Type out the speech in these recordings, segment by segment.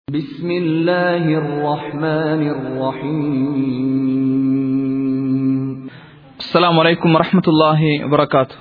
بسم الله الرحمن الرحيم السلام عليكم ورحمة الله وبركاته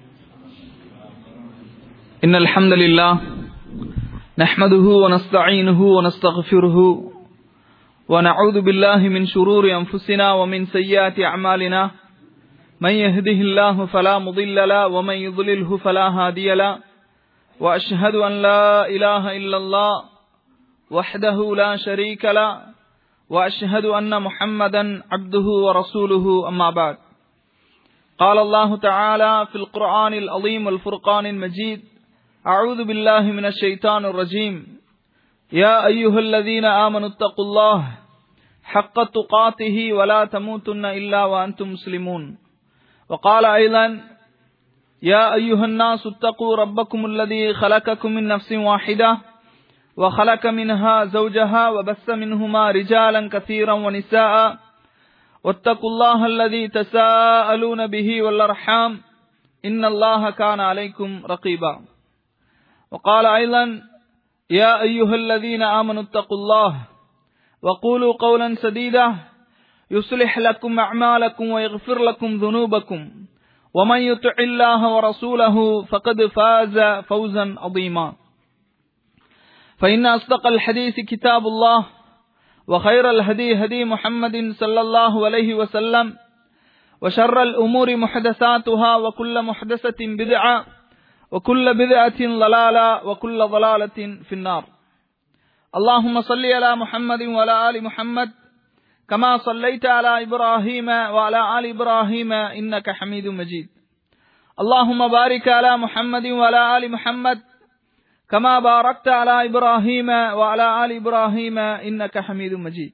إن الحمد لله نحمده ونستعينه ونستغفره ونعوذ بالله من شرور أنفسنا ومن سيئات أعمالنا من يهده الله فلا مضل له ومن يضلله فلا هادي له وأشهد أن لا إله إلا الله وحده لا شريك له وأشهد أن محمدا عبده ورسوله أما بعد قال الله تعالى في القرآن العظيم والفرقان المجيد أعوذ بالله من الشيطان الرجيم يا أيها الذين آمنوا اتقوا الله حق تقاته ولا تموتن إلا وأنتم مسلمون وقال أيضا يا أيها الناس اتقوا ربكم الذي خلقكم من نفس واحدة وخلق منها زوجها وبث منهما رجالا كثيرا ونساء واتقوا الله الذي تساءلون به والأرحام إن الله كان عليكم رقيبا وقال أيضا يا أيها الذين آمنوا اتقوا الله وقولوا قولا سديدا يصلح لكم أعمالكم ويغفر لكم ذنوبكم ومن يطع الله ورسوله فقد فاز فوزا عظيما فإن أصدق الحديث كتاب الله وخير الهدي هدي محمد صلى الله عليه وسلم وشر الأمور محدثاتها وكل محدثة بدعة وكل بدعة ضلالة وكل ضلالة في النار اللهم صل على محمد وعلى آل محمد كما صليت على إبراهيم وعلى آل إبراهيم إنك حميد مجيد اللهم بارك على محمد وعلى آل محمد كما باركت على إبراهيم وعلى آل إبراهيم إنك حميد مجيد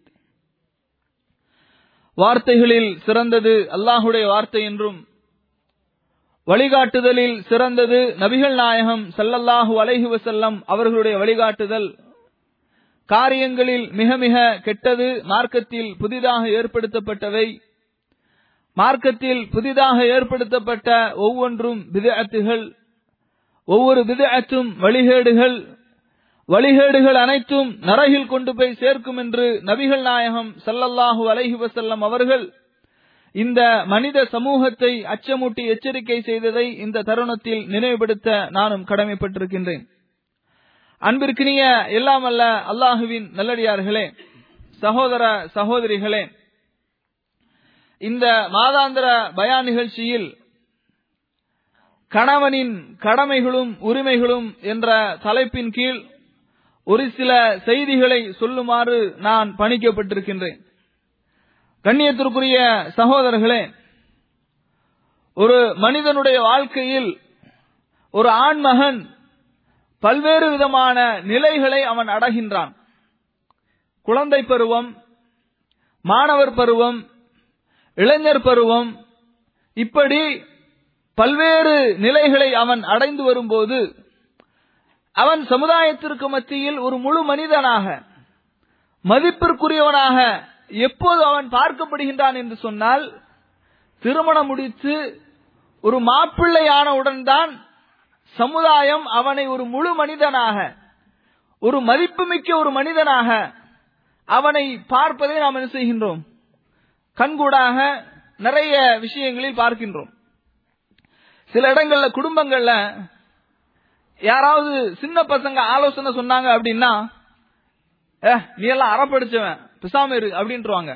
வார்த்தைகளில் சிறந்தது அல்லாஹுடைய வார்த்தை என்றும் வழிகாட்டுதலில் சிறந்தது நபிகள் நாயகம் சல்லல்லாஹு அலைஹி வசல்லம் அவர்களுடைய வழிகாட்டுதல் காரியங்களில் மிக மிக கெட்டது மார்க்கத்தில் புதிதாக ஏற்படுத்தப்பட்டவை மார்க்கத்தில் புதிதாக ஏற்படுத்தப்பட்ட ஒவ்வொன்றும் விதத்துகள் ஒவ்வொரு விதத்தும் வழிகேடுகள் வழிகேடுகள் அனைத்தும் நரகில் கொண்டு போய் சேர்க்கும் என்று நபிகள் நாயகம் சல்லல்லாஹு அலைஹி வசல்லம் அவர்கள் இந்த மனித சமூகத்தை அச்சமூட்டி எச்சரிக்கை செய்ததை இந்த தருணத்தில் நினைவுபடுத்த நானும் கடமைப்பட்டிருக்கின்றேன் அன்பிற்கினிய எல்லாம் அல்ல அல்லாஹுவின் நல்லடியார்களே சகோதர சகோதரிகளே இந்த மாதாந்திர பயா நிகழ்ச்சியில் கணவனின் கடமைகளும் உரிமைகளும் என்ற தலைப்பின் கீழ் ஒரு சில செய்திகளை சொல்லுமாறு நான் பணிக்கப்பட்டிருக்கின்றேன் கண்ணியத்திற்குரிய சகோதரர்களே ஒரு மனிதனுடைய வாழ்க்கையில் ஒரு ஆண்மகன் பல்வேறு விதமான நிலைகளை அவன் அடைகின்றான் குழந்தை பருவம் மாணவர் பருவம் இளைஞர் பருவம் இப்படி பல்வேறு நிலைகளை அவன் அடைந்து வரும்போது அவன் சமுதாயத்திற்கு மத்தியில் ஒரு முழு மனிதனாக மதிப்பிற்குரியவனாக எப்போது அவன் பார்க்கப்படுகின்றான் என்று சொன்னால் திருமணம் முடித்து ஒரு மாப்பிள்ளையானவுடன் தான் சமுதாயம் அவனை ஒரு முழு மனிதனாக ஒரு மதிப்புமிக்க ஒரு மனிதனாக அவனை பார்ப்பதை நாம் என்ன செய்கின்றோம் கண்கூடாக நிறைய விஷயங்களில் பார்க்கின்றோம் சில இடங்கள்ல குடும்பங்கள்ல யாராவது சின்ன பசங்க ஆலோசனை சொன்னாங்க அப்படின்னா ஏ நீ எல்லாம் அறப்படிச்சவன் பிசாம இரு அப்படின்ட்டுருவாங்க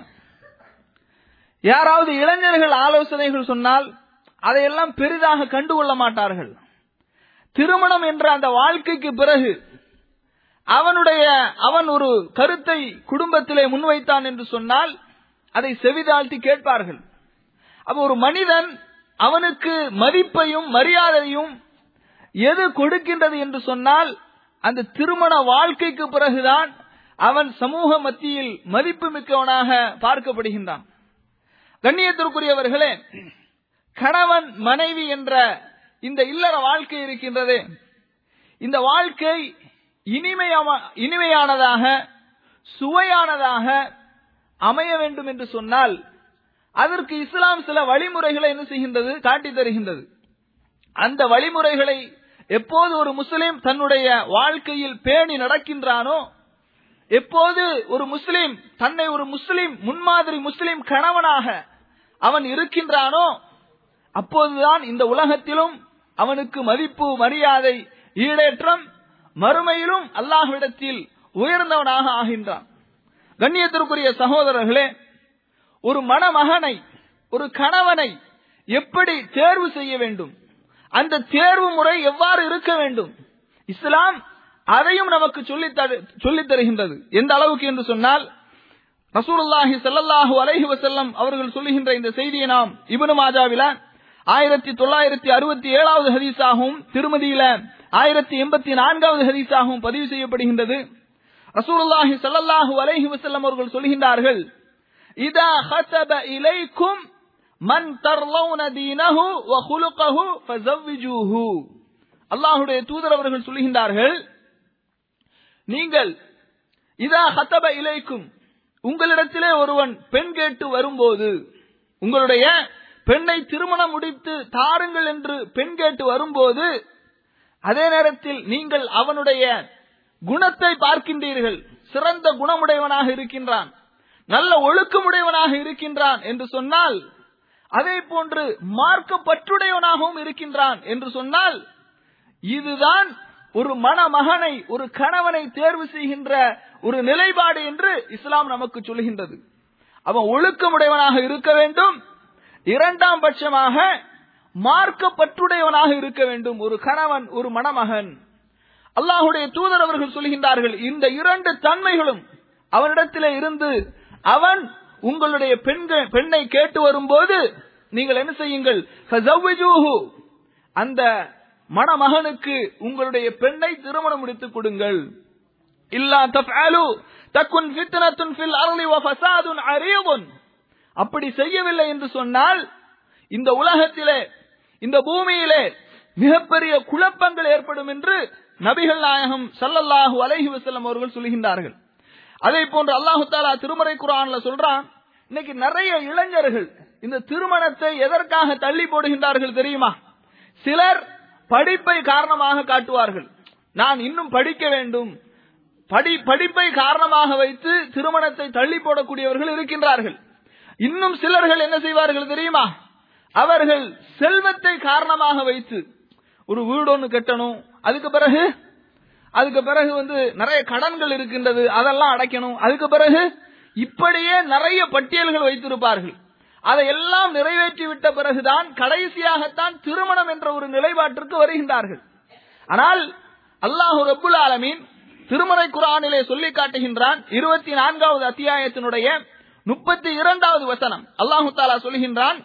யாராவது இளைஞர்கள் ஆலோசனைகள் சொன்னால் அதையெல்லாம் பெரிதாக கண்டுகொள்ள மாட்டார்கள் திருமணம் என்ற அந்த வாழ்க்கைக்கு பிறகு அவனுடைய அவன் ஒரு கருத்தை குடும்பத்திலே முன்வைத்தான் என்று சொன்னால் அதை செவிதாழ்த்தி கேட்பார்கள் அப்ப ஒரு மனிதன் அவனுக்கு மதிப்பையும் மரியாதையும் எது கொடுக்கின்றது என்று சொன்னால் அந்த திருமண வாழ்க்கைக்கு பிறகுதான் அவன் சமூக மத்தியில் மதிப்பு மிக்கவனாக பார்க்கப்படுகின்றான் கண்ணியத்திற்குரியவர்களே கணவன் மனைவி என்ற இந்த இல்லற வாழ்க்கை இருக்கின்றது இந்த வாழ்க்கை இனிமையானதாக சுவையானதாக அமைய வேண்டும் என்று சொன்னால் அதற்கு இஸ்லாம் சில வழிமுறைகளை என்ன செய்கின்றது காட்டி தருகின்றது அந்த வழிமுறைகளை எப்போது ஒரு முஸ்லிம் தன்னுடைய வாழ்க்கையில் பேணி நடக்கின்றானோ எப்போது ஒரு முஸ்லிம் தன்னை ஒரு முஸ்லிம் முன்மாதிரி முஸ்லிம் கணவனாக அவன் இருக்கின்றானோ அப்போதுதான் இந்த உலகத்திலும் அவனுக்கு மதிப்பு மரியாதை ஈடேற்றம் மறுமையிலும் அல்லாஹ்விடத்தில் உயர்ந்தவனாக ஆகின்றான் கண்ணியத்திற்குரிய சகோதரர்களே ஒரு மணமகனை ஒரு கணவனை எப்படி தேர்வு செய்ய வேண்டும் அந்த தேர்வு முறை எவ்வாறு இருக்க வேண்டும் இஸ்லாம் அதையும் நமக்கு சொல்லித் தரு- சொல்லித் தருகின்றது எந்த அளவுக்கு என்று சொன்னால் ரசூலுல்லாஹி ஸல்லல்லாஹு அலைஹி வஸல்லம் அவர்கள் சொல்லுகின்ற இந்த செய்தியை நாம் இப்னு மாஜாவில ஆயிரத்தி தொள்ளாயிரத்தி அறுபத்தி ஏழாவது ஹதீஸாகவும் திருமதியில ஆயிரத்தி எண்பத்தி நான்காவது ஹதீஸாகவும் பதிவு செய்யப்படுகின்றது ரசூலுல்லாஹி ஸல்லல்லாஹு அலைஹி வஸல்லம் அவர்கள் சொல்கின்றார்கள் இதா خطب இலைக்கும் மன் தர்லவுன தீனஹு வ குலுகஹு ஃபஸவ்விஜூஹு அல்லாஹ்வுடைய தூதர் அவர்கள் சொல்கின்றார்கள் நீங்கள் இதா ஹத்தப இலைக்கும் உங்களிடத்திலே ஒருவன் பெண் கேட்டு வரும்போது உங்களுடைய பெண்ணை திருமணம் முடித்து தாருங்கள் என்று பெண் கேட்டு வரும்போது அதே நேரத்தில் நீங்கள் அவனுடைய குணத்தை பார்க்கின்றீர்கள் சிறந்த குணமுடையவனாக இருக்கின்றான் நல்ல ஒழுக்கமுடையவனாக இருக்கின்றான் என்று சொன்னால் அதே போன்று மார்க்க பற்றுடையவனாகவும் இருக்கின்றான் என்று சொன்னால் இதுதான் ஒரு மணமகனை ஒரு கணவனை தேர்வு செய்கின்ற ஒரு நிலைப்பாடு என்று இஸ்லாம் நமக்கு சொல்கின்றது அவன் ஒழுக்கமுடையவனாக இருக்க வேண்டும் இரண்டாம் பட்சமாக மார்க்க பற்றுடையவனாக இருக்க வேண்டும் ஒரு கணவன் ஒரு மணமகன் அல்லாஹுடைய தூதர் அவர்கள் சொல்கின்றார்கள் இந்த இரண்டு தன்மைகளும் அவனிடத்திலே இருந்து அவன் உங்களுடைய பெண்கள் பெண்ணை கேட்டு வரும்போது நீங்கள் என்ன செய்யுங்கள் ஃபஸவ்விஜூஹு. அந்த மணமகனுக்கு உங்களுடைய பெண்ணை திருமணம் முடித்துக் கொடுங்கள் இல்லா தஃஅலு தக்குன் ஃபித்னத்துன் ஃபில் அர்லி வ ஃபஸாதுன் அரீதுன் அப்படி செய்யவில்லை என்று சொன்னால் இந்த உலகத்திலே இந்த பூமியிலே மிகப்பெரிய குழப்பங்கள் ஏற்படும் என்று நபிகள் நாயகம் ஸல்லல்லாஹு அலைஹி வஸல்லம் அவர்கள் சொல்கின்றார்கள் அதே போன்று அல்லாஹு தாலா திருமறை குர்ஆன்ல சொல்றான் இன்னைக்கு நிறைய இளைஞர்கள் இந்த திருமணத்தை எதற்காக தள்ளி போடுகின்றார்கள் தெரியுமா சிலர் படிப்பை காரணமாக காட்டுவார்கள் நான் இன்னும் படிக்க வேண்டும் படி படிப்பை காரணமாக வைத்து திருமணத்தை தள்ளி போடக்கூடியவர்கள் இருக்கின்றார்கள் இன்னும் சிலர்கள் என்ன செய்வார்கள் தெரியுமா அவர்கள் செல்வத்தை காரணமாக வைத்து ஒரு வீடு ஒன்று கட்டணும் அதுக்கு பிறகு அதுக்கு பிறகு வந்து நிறைய கடன்கள் இருக்கின்றது அதெல்லாம் அடைக்கணும் அதுக்கு பிறகு இப்படியே நிறைய பட்டியல்கள் வைத்திருப்பார்கள் அதையெல்லாம் நிறைவேற்றி விட்ட பிறகுதான் கடைசியாகத்தான் திருமணம் என்ற ஒரு நிலைப்பாட்டிற்கு வருகின்றார்கள் ஆனால் அல்லாஹு ரப்புல் ஆலமீன் திருமறை குரானிலே சொல்லி காட்டுகின்றான் இருபத்தி நான்காவது அத்தியாயத்தினுடைய முப்பத்தி இரண்டாவது வசனம் அல்லாஹு தாலா சொல்கின்றான்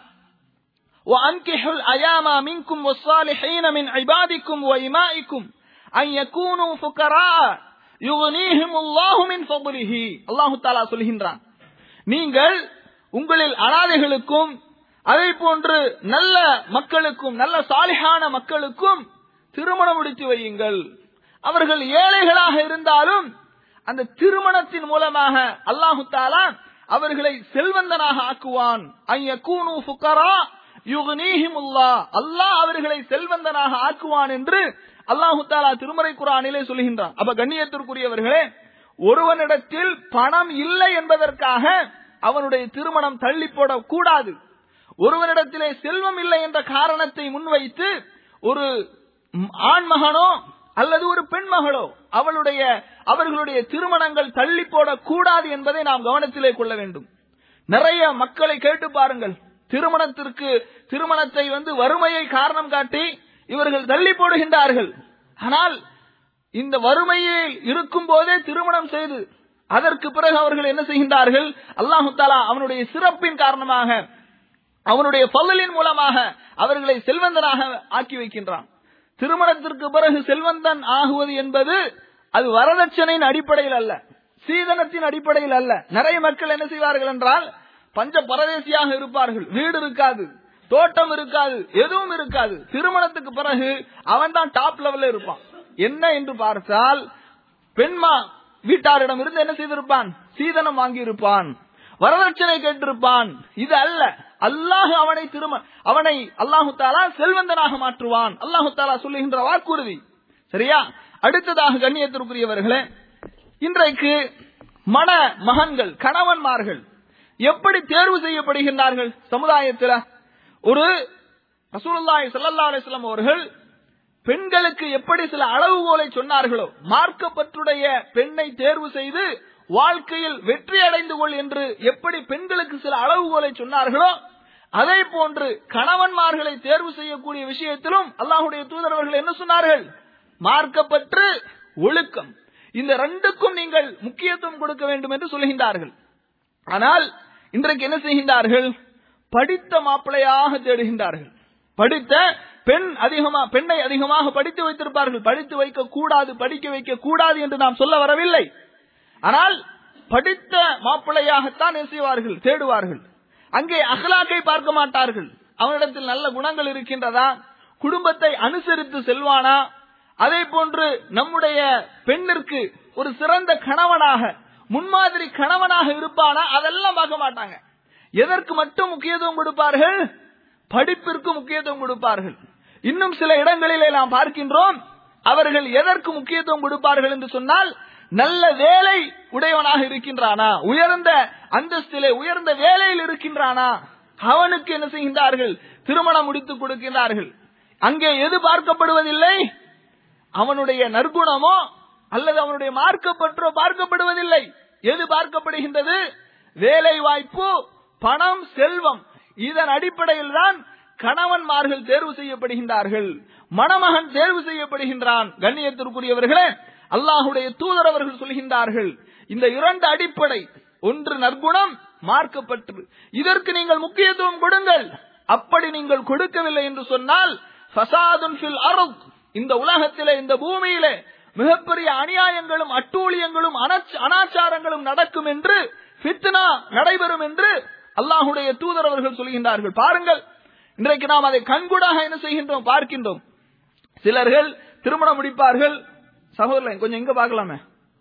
وأنكحوا الأيام منكم والصالحين من عبادكم وإمائكم أن يكونوا فقراء يغنيهم الله من فضله அல்லாஹு தாலா சொல்கின்றான் நீங்கள் உங்களில் அனாதைகளுக்கும் அதே போன்று நல்ல மக்களுக்கும் நல்ல சாலிஹான மக்களுக்கும் திருமணம் முடித்து வையுங்கள் அவர்கள் ஏழைகளாக இருந்தாலும் அந்த திருமணத்தின் மூலமாக அல்லாஹு தாலா அவர்களை செல்வந்தனாக ஆக்குவான் ஐயக்கூனு ஃபுக்கரா யுக்னீஹிமுல்லா அல்லாஹ் அவர்களை செல்வந்தனாக ஆக்குவான் என்று அல்லாஹு தாலா திருமறை குரானிலே சொல்கின்றான் அப்ப கண்ணியத்திற்குரியவர்களே ஒருவனிடத்தில் பணம் இல்லை என்பதற்காக அவனுடைய திருமணம் தள்ளி போடக் கூடாது ஒருவனிடத்திலே செல்வம் இல்லை என்ற காரணத்தை முன்வைத்து ஒரு ஆண்மகனோ அல்லது ஒரு பெண் மகளோ அவளுடைய அவர்களுடைய திருமணங்கள் தள்ளி போடக் கூடாது என்பதை நாம் கவனத்திலே கொள்ள வேண்டும் நிறைய மக்களை கேட்டு பாருங்கள் திருமணத்திற்கு திருமணத்தை வந்து வறுமையை காரணம் காட்டி இவர்கள் தள்ளி போடுகின்றார்கள் ஆனால் இந்த வறுமையில் இருக்கும் போதே திருமணம் செய்து அதற்கு பிறகு அவர்கள் என்ன செய்கின்றார்கள் அல்லாஹு தாலா அவனுடைய சிறப்பின் காரணமாக அவனுடைய பல்லலின் மூலமாக அவர்களை செல்வந்தனாக ஆக்கி வைக்கின்றான் திருமணத்திற்கு பிறகு செல்வந்தன் ஆகுவது என்பது அது வரதட்சணையின் அடிப்படையில் அல்ல சீதனத்தின் அடிப்படையில் அல்ல நிறைய மக்கள் என்ன செய்வார்கள் என்றால் பஞ்ச பரதேசியாக இருப்பார்கள் வீடு இருக்காது தோட்டம் இருக்காது எதுவும் இருக்காது திருமணத்துக்கு பிறகு அவன் தான் டாப் லெவல்ல இருப்பான் என்ன என்று பார்த்தால் பெண்மா வீட்டாரிடம் இருந்து என்ன செய்திருப்பான் சீதனம் வாங்கி இருப்பான் வரதட்சணை கேட்டிருப்பான் இது அல்ல அல்லாஹ் அவனை திரும அவனை அல்லாஹு தாலா செல்வந்தனாக மாற்றுவான் அல்லாஹு தாலா சொல்லுகின்ற வாக்குறுதி சரியா அடுத்ததாக கண்ணியத்திற்குரியவர்களே இன்றைக்கு மன மகன்கள் கணவன்மார்கள் எப்படி தேர்வு செய்யப்படுகின்றார்கள் சமுதாயத்தில் ஒரு ரசூலுல்லாஹி ஸல்லல்லாஹு அலைஹி வஸல்லம் அவர்கள் பெண்களுக்கு எப்படி சில அளவுகோலை சொன்னார்களோ மார்க்கப்பற்றுடைய பெண்ணை தேர்வு செய்து வாழ்க்கையில் வெற்றி அடைந்து கொள் என்று எப்படி பெண்களுக்கு சில அளவுகோலை சொன்னார்களோ அதே போன்று கணவன்மார்களை தேர்வு செய்யக்கூடிய விஷயத்திலும் அல்லாஹுடைய தூதரவர்கள் என்ன சொன்னார்கள் மார்க்கப்பற்று ஒழுக்கம் இந்த ரெண்டுக்கும் நீங்கள் முக்கியத்துவம் கொடுக்க வேண்டும் என்று சொல்கின்றார்கள் ஆனால் இன்றைக்கு என்ன செய்கின்றார்கள் படித்த மாப்பிளையாக தேடுகின்றார்கள் படித்த பெண் அதிகமா பெண்ணை அதிகமாக படித்து வைத்திருப்பார்கள் படித்து வைக்க கூடாது படிக்க வைக்க கூடாது என்று நாம் சொல்ல வரவில்லை ஆனால் படித்த மாப்பிள்ளையாகத்தான் என்ன செய்வார்கள் தேடுவார்கள் அங்கே அகலாக்கை பார்க்க மாட்டார்கள் அவனிடத்தில் நல்ல குணங்கள் இருக்கின்றதா குடும்பத்தை அனுசரித்து செல்வானா அதே போன்று நம்முடைய பெண்ணிற்கு ஒரு சிறந்த கணவனாக முன்மாதிரி கணவனாக இருப்பானா அதெல்லாம் பார்க்க மாட்டாங்க எதற்கு மட்டும் முக்கியத்துவம் கொடுப்பார்கள் படிப்பிற்கு முக்கியத்துவம் கொடுப்பார்கள் இன்னும் சில இடங்களிலே நாம் பார்க்கின்றோம் அவர்கள் எதற்கு முக்கியத்துவம் கொடுப்பார்கள் என்று சொன்னால் நல்ல வேலை உடையவனாக இருக்கின்றானா உயர்ந்த அந்தஸ்திலே உயர்ந்த வேலையில் இருக்கின்றானா அவனுக்கு என்ன செய்கின்றார்கள் திருமணம் முடித்து கொடுக்கின்றார்கள் அங்கே எது பார்க்கப்படுவதில்லை அவனுடைய நற்குணமோ அல்லது அவனுடைய மார்க்கப்பற்றோ பார்க்கப்படுவதில்லை எது பார்க்கப்படுகின்றது வேலை வாய்ப்பு பணம் செல்வம் இதன் அடிப்படையில் தான் கணவன்மார்கள் தேர்வு செய்யப்படுகின்றார்கள் மணமகன் தேர்வு செய்யப்படுகின்றான் கண்ணியத்திற்குரியவர்களே அல்லாஹுடைய தூதர் அவர்கள் சொல்கின்றார்கள் இந்த இரண்டு அடிப்படை ஒன்று நற்குணம் மார்க்கப்பற்று இதற்கு நீங்கள் முக்கியத்துவம் கொடுங்கள் அப்படி நீங்கள் கொடுக்கவில்லை என்று சொன்னால் ஃபசாதுன் ஃபில் அருத் இந்த உலகத்திலே இந்த பூமியிலே மிகப்பெரிய அநியாயங்களும் அட்டூழியங்களும் அனச்ச- அனாச்சாரங்களும் நடக்கும் என்று ஃபித்னா நடைபெறும் என்று அல்லாஹுடைய தூதர் அவர்கள் சொல்கின்றார்கள் பாருங்கள் இன்றைக்கு நாம் அதை கண்கூடாக என்ன செய்கின்றோம் பார்க்கின்றோம் சிலர்கள் திருமணம் முடிப்பார்கள் சகோதரன் கொஞ்சம் இங்க பார்க்கலாமே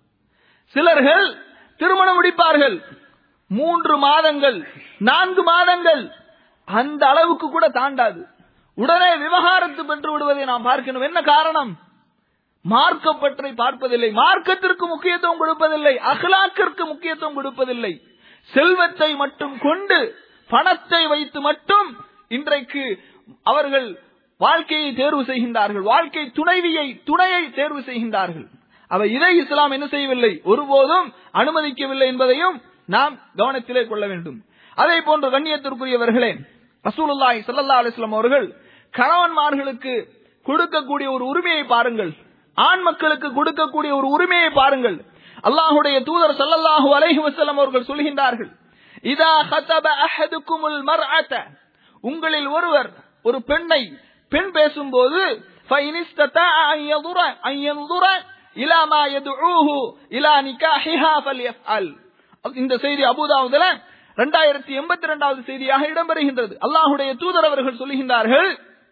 சிலர்கள் திருமணம் முடிப்பார்கள் மூன்று மாதங்கள் நான்கு மாதங்கள் அந்த அளவுக்கு கூட தாண்டாது உடனே விவகாரத்து பெற்று விடுவதை நாம் பார்க்கணும் என்ன காரணம் மார்க்கப்பற்றை பார்ப்பதில்லை மார்க்கத்திற்கு முக்கியத்துவம் கொடுப்பதில்லை அகலாக்கிற்கு முக்கியத்துவம் கொடுப்பதில்லை செல்வத்தை மட்டும் கொண்டு பணத்தை வைத்து மட்டும் இன்றைக்கு அவர்கள் வாழ்க்கையை தேர்வு செய்கின்றார்கள் வாழ்க்கை துணைவியை துணையை தேர்வு செய்கின்றார்கள் அவை இதை இஸ்லாம் என்ன செய்யவில்லை ஒருபோதும் அனுமதிக்கவில்லை என்பதையும் நாம் கவனத்திலே கொள்ள வேண்டும் அதே போன்று கண்ணியத்திற்குரியவர்களே ரசூலுல்லாஹி ஸல்லல்லாஹு அலைஹி வஸல்லம் அவர்கள் கணவன்மார்களுக்கு கொடுக்கக்கூடிய ஒரு உரிமையை பாருங்கள் ஆண் மக்களுக்கு கொடுக்கக்கூடிய ஒரு உரிமையை பாருங்கள் அல்லாஹுடைய தூதர் ஸல்லல்லாஹு அலைஹி வஸல்லம் அவர்கள் சொல்கின்றார்கள் இதா خطب احدكم المرأة உங்களில் ஒருவர் ஒரு பெண்ணை பெண் பேசும்போது فإن استطاع أن ينظر أن ينظر إلى ما يدعوه إلى نكاحها فليفعل இந்த செய்தி அபூதாவுதுல இரண்டாயிரத்தி எண்பத்தி இரண்டாவது செய்தியாக இடம்பெறுகின்றது அல்லாஹுடைய தூதர் அவர்கள் சொல்லுகின்றார்கள்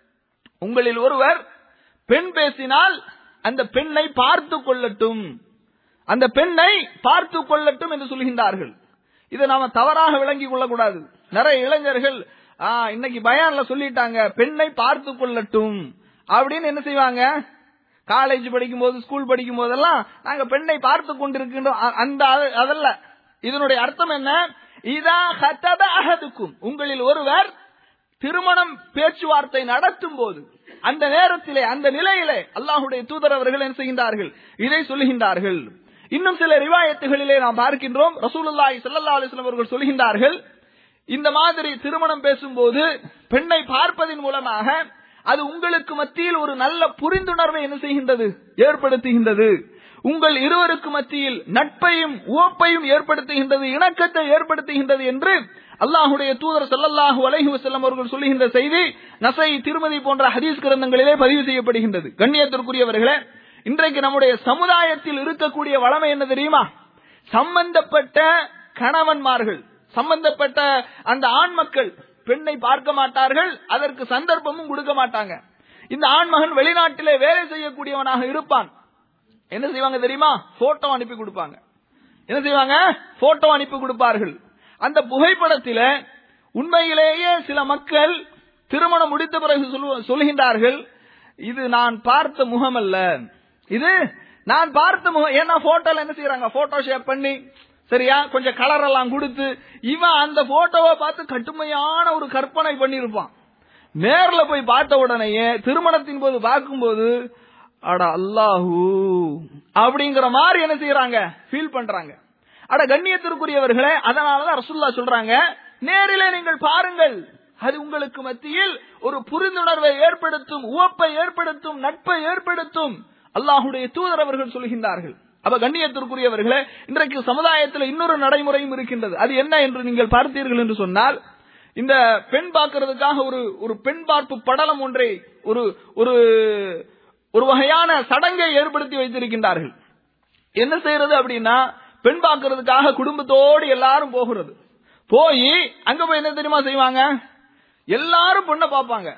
உங்களில் ஒருவர் பெண் பேசினால் அந்த பெண்ணை பார்த்து கொள்ளட்டும் அந்த பெண்ணை பார்த்து கொள்ளட்டும் என்று சொல்கின்றார்கள் இதை நாம தவறாக விளங்கி கொள்ளக்கூடாது நிறைய இளைஞர்கள் ஆ, இன்னைக்கு பயான்ல சொல்லிட்டாங்க பெண்ணை பார்த்து கொள்ளட்டும் அப்படின்னு என்ன செய்வாங்க காலேஜ் படிக்கும் போது ஸ்கூல் படிக்கும் போதெல்லாம் நாங்க பெண்ணை பார்த்து கொண்டிருக்கின்றோம் அ- அந்த அது- அதல்ல இதனுடைய அர்த்தம் என்ன இதா ஹத்தப அஹதுக்கும் உங்களில் ஒருவர் திருமணம் பேச்சுவார்த்தை நடத்தும் போது அந்த நேரத்திலே அந்த நிலையிலே அல்லாஹுடைய தூதர் அவர்கள் என்ன செய்கின்றார்கள் இதை சொல்லுகின்றார்கள் இன்னும் சில ரிவாயத்துகளிலே நாம் பார்க்கின்றோம் ரசூலுல்லாஹி ஸல்லல்லாஹு அலைஹி வஸல்லம் அவர்கள் சொல்கின்றார்கள் இந்த மாதிரி திருமணம் பேசும்போது பெண்ணை பார்ப்பதன் மூலமாக அது உங்களுக்கு மத்தியில் ஒரு நல்ல புரிந்துணர்வை என்ன செய்கின்றது ஏற்படுத்துகின்றது உங்கள் இருவருக்கு மத்தியில் நட்பையும் உவப்பையும் ஏற்படுத்துகின்றது இணக்கத்தை ஏற்படுத்துகின்றது என்று அல்லாஹுடைய தூதர் ஸல்லல்லாஹு அலைஹி வஸல்லம் அவர்கள் சொல்லுகின்ற செய்தி நசை திருமதி போன்ற ஹதீஸ் கிரந்தங்களிலே பதிவு செய்யப்படுகின்றது கண்ணியத்திற்குரியவர்களே இன்றைக்கு நம்முடைய சமுதாயத்தில் இருக்கக்கூடிய வளமை என்ன தெரியுமா சம்பந்தப்பட்ட கணவன்மார்கள் சம்பந்தப்பட்ட அந்த ஆண் மக்கள் பெண்ணை பார்க்க மாட்டார்கள் அதற்கு சந்தர்ப்பமும் கொடுக்க மாட்டாங்க இந்த ஆண்மகன் வெளிநாட்டிலே வேலை செய்யக்கூடியவனாக இருப்பான் என்ன செய்வாங்க தெரியுமா போட்டோ அனுப்பி கொடுப்பாங்க என்ன செய்வாங்க போட்டோ அனுப்பி கொடுப்பார்கள் அந்த புகைப்படத்தில உண்மையிலேயே சில மக்கள் திருமணம் முடித்த பிறகு சொல்லுவ- சொல்கின்றார்கள் இது நான் பார்த்த முகம் அல்ல இது நான் பார்த்த முகம் ஏன்னா போட்டோல என்ன செய்யறாங்க போட்டோ ஷேப் பண்ணி சரியா கொஞ்சம் கலர் எல்லாம் கொடுத்து இவன் அந்த போட்டோவை பார்த்து கட்டுமையான ஒரு கற்பனை பண்ணியிருப்பான் நேர்ல போய் பார்த்த உடனேயே திருமணத்தின் போது பார்க்கும்போது அட அல்லாஹூ அப்படிங்கிற மாதிரி என்ன செய்யறாங்க ஃபீல் பண்றாங்க அட கண்ணியத்திற்குரியவர்களே அதனாலதான் ரசுல்லா சொல்றாங்க நேரிலே நீங்கள் பாருங்கள் அது உங்களுக்கு மத்தியில் ஒரு புரிந்துணர்வை ஏற்படுத்தும் உவப்பை ஏற்படுத்தும் நட்பை ஏற்படுத்தும் அல்லாஹுடைய தூதர் அவர்கள் சொல்கின்றார்கள் அப்ப கண்ணியத்திற்குரியவர்களே இன்றைக்கு சமுதாயத்தில் இன்னொரு நடைமுறையும் இருக்கின்றது அது என்ன என்று நீங்கள் பார்த்தீர்கள் என்று சொன்னால் இந்த பெண் பார்க்கிறதுக்காக ஒரு ஒரு பெண் பார்ப்பு படலம் ஒன்றை ஒரு ஒரு ஒரு வகையான சடங்கை ஏற்படுத்தி வைத்திருக்கின்றார்கள் என்ன செய்யறது அப்படின்னா பெண் பார்க்கறதுக்காக குடும்பத்தோடு எல்லாரும் போகிறது போய் அங்க போய் என்ன தெரியுமா செய்வாங்க எல்லாரும் பொண்ணை பார்ப்பாங்க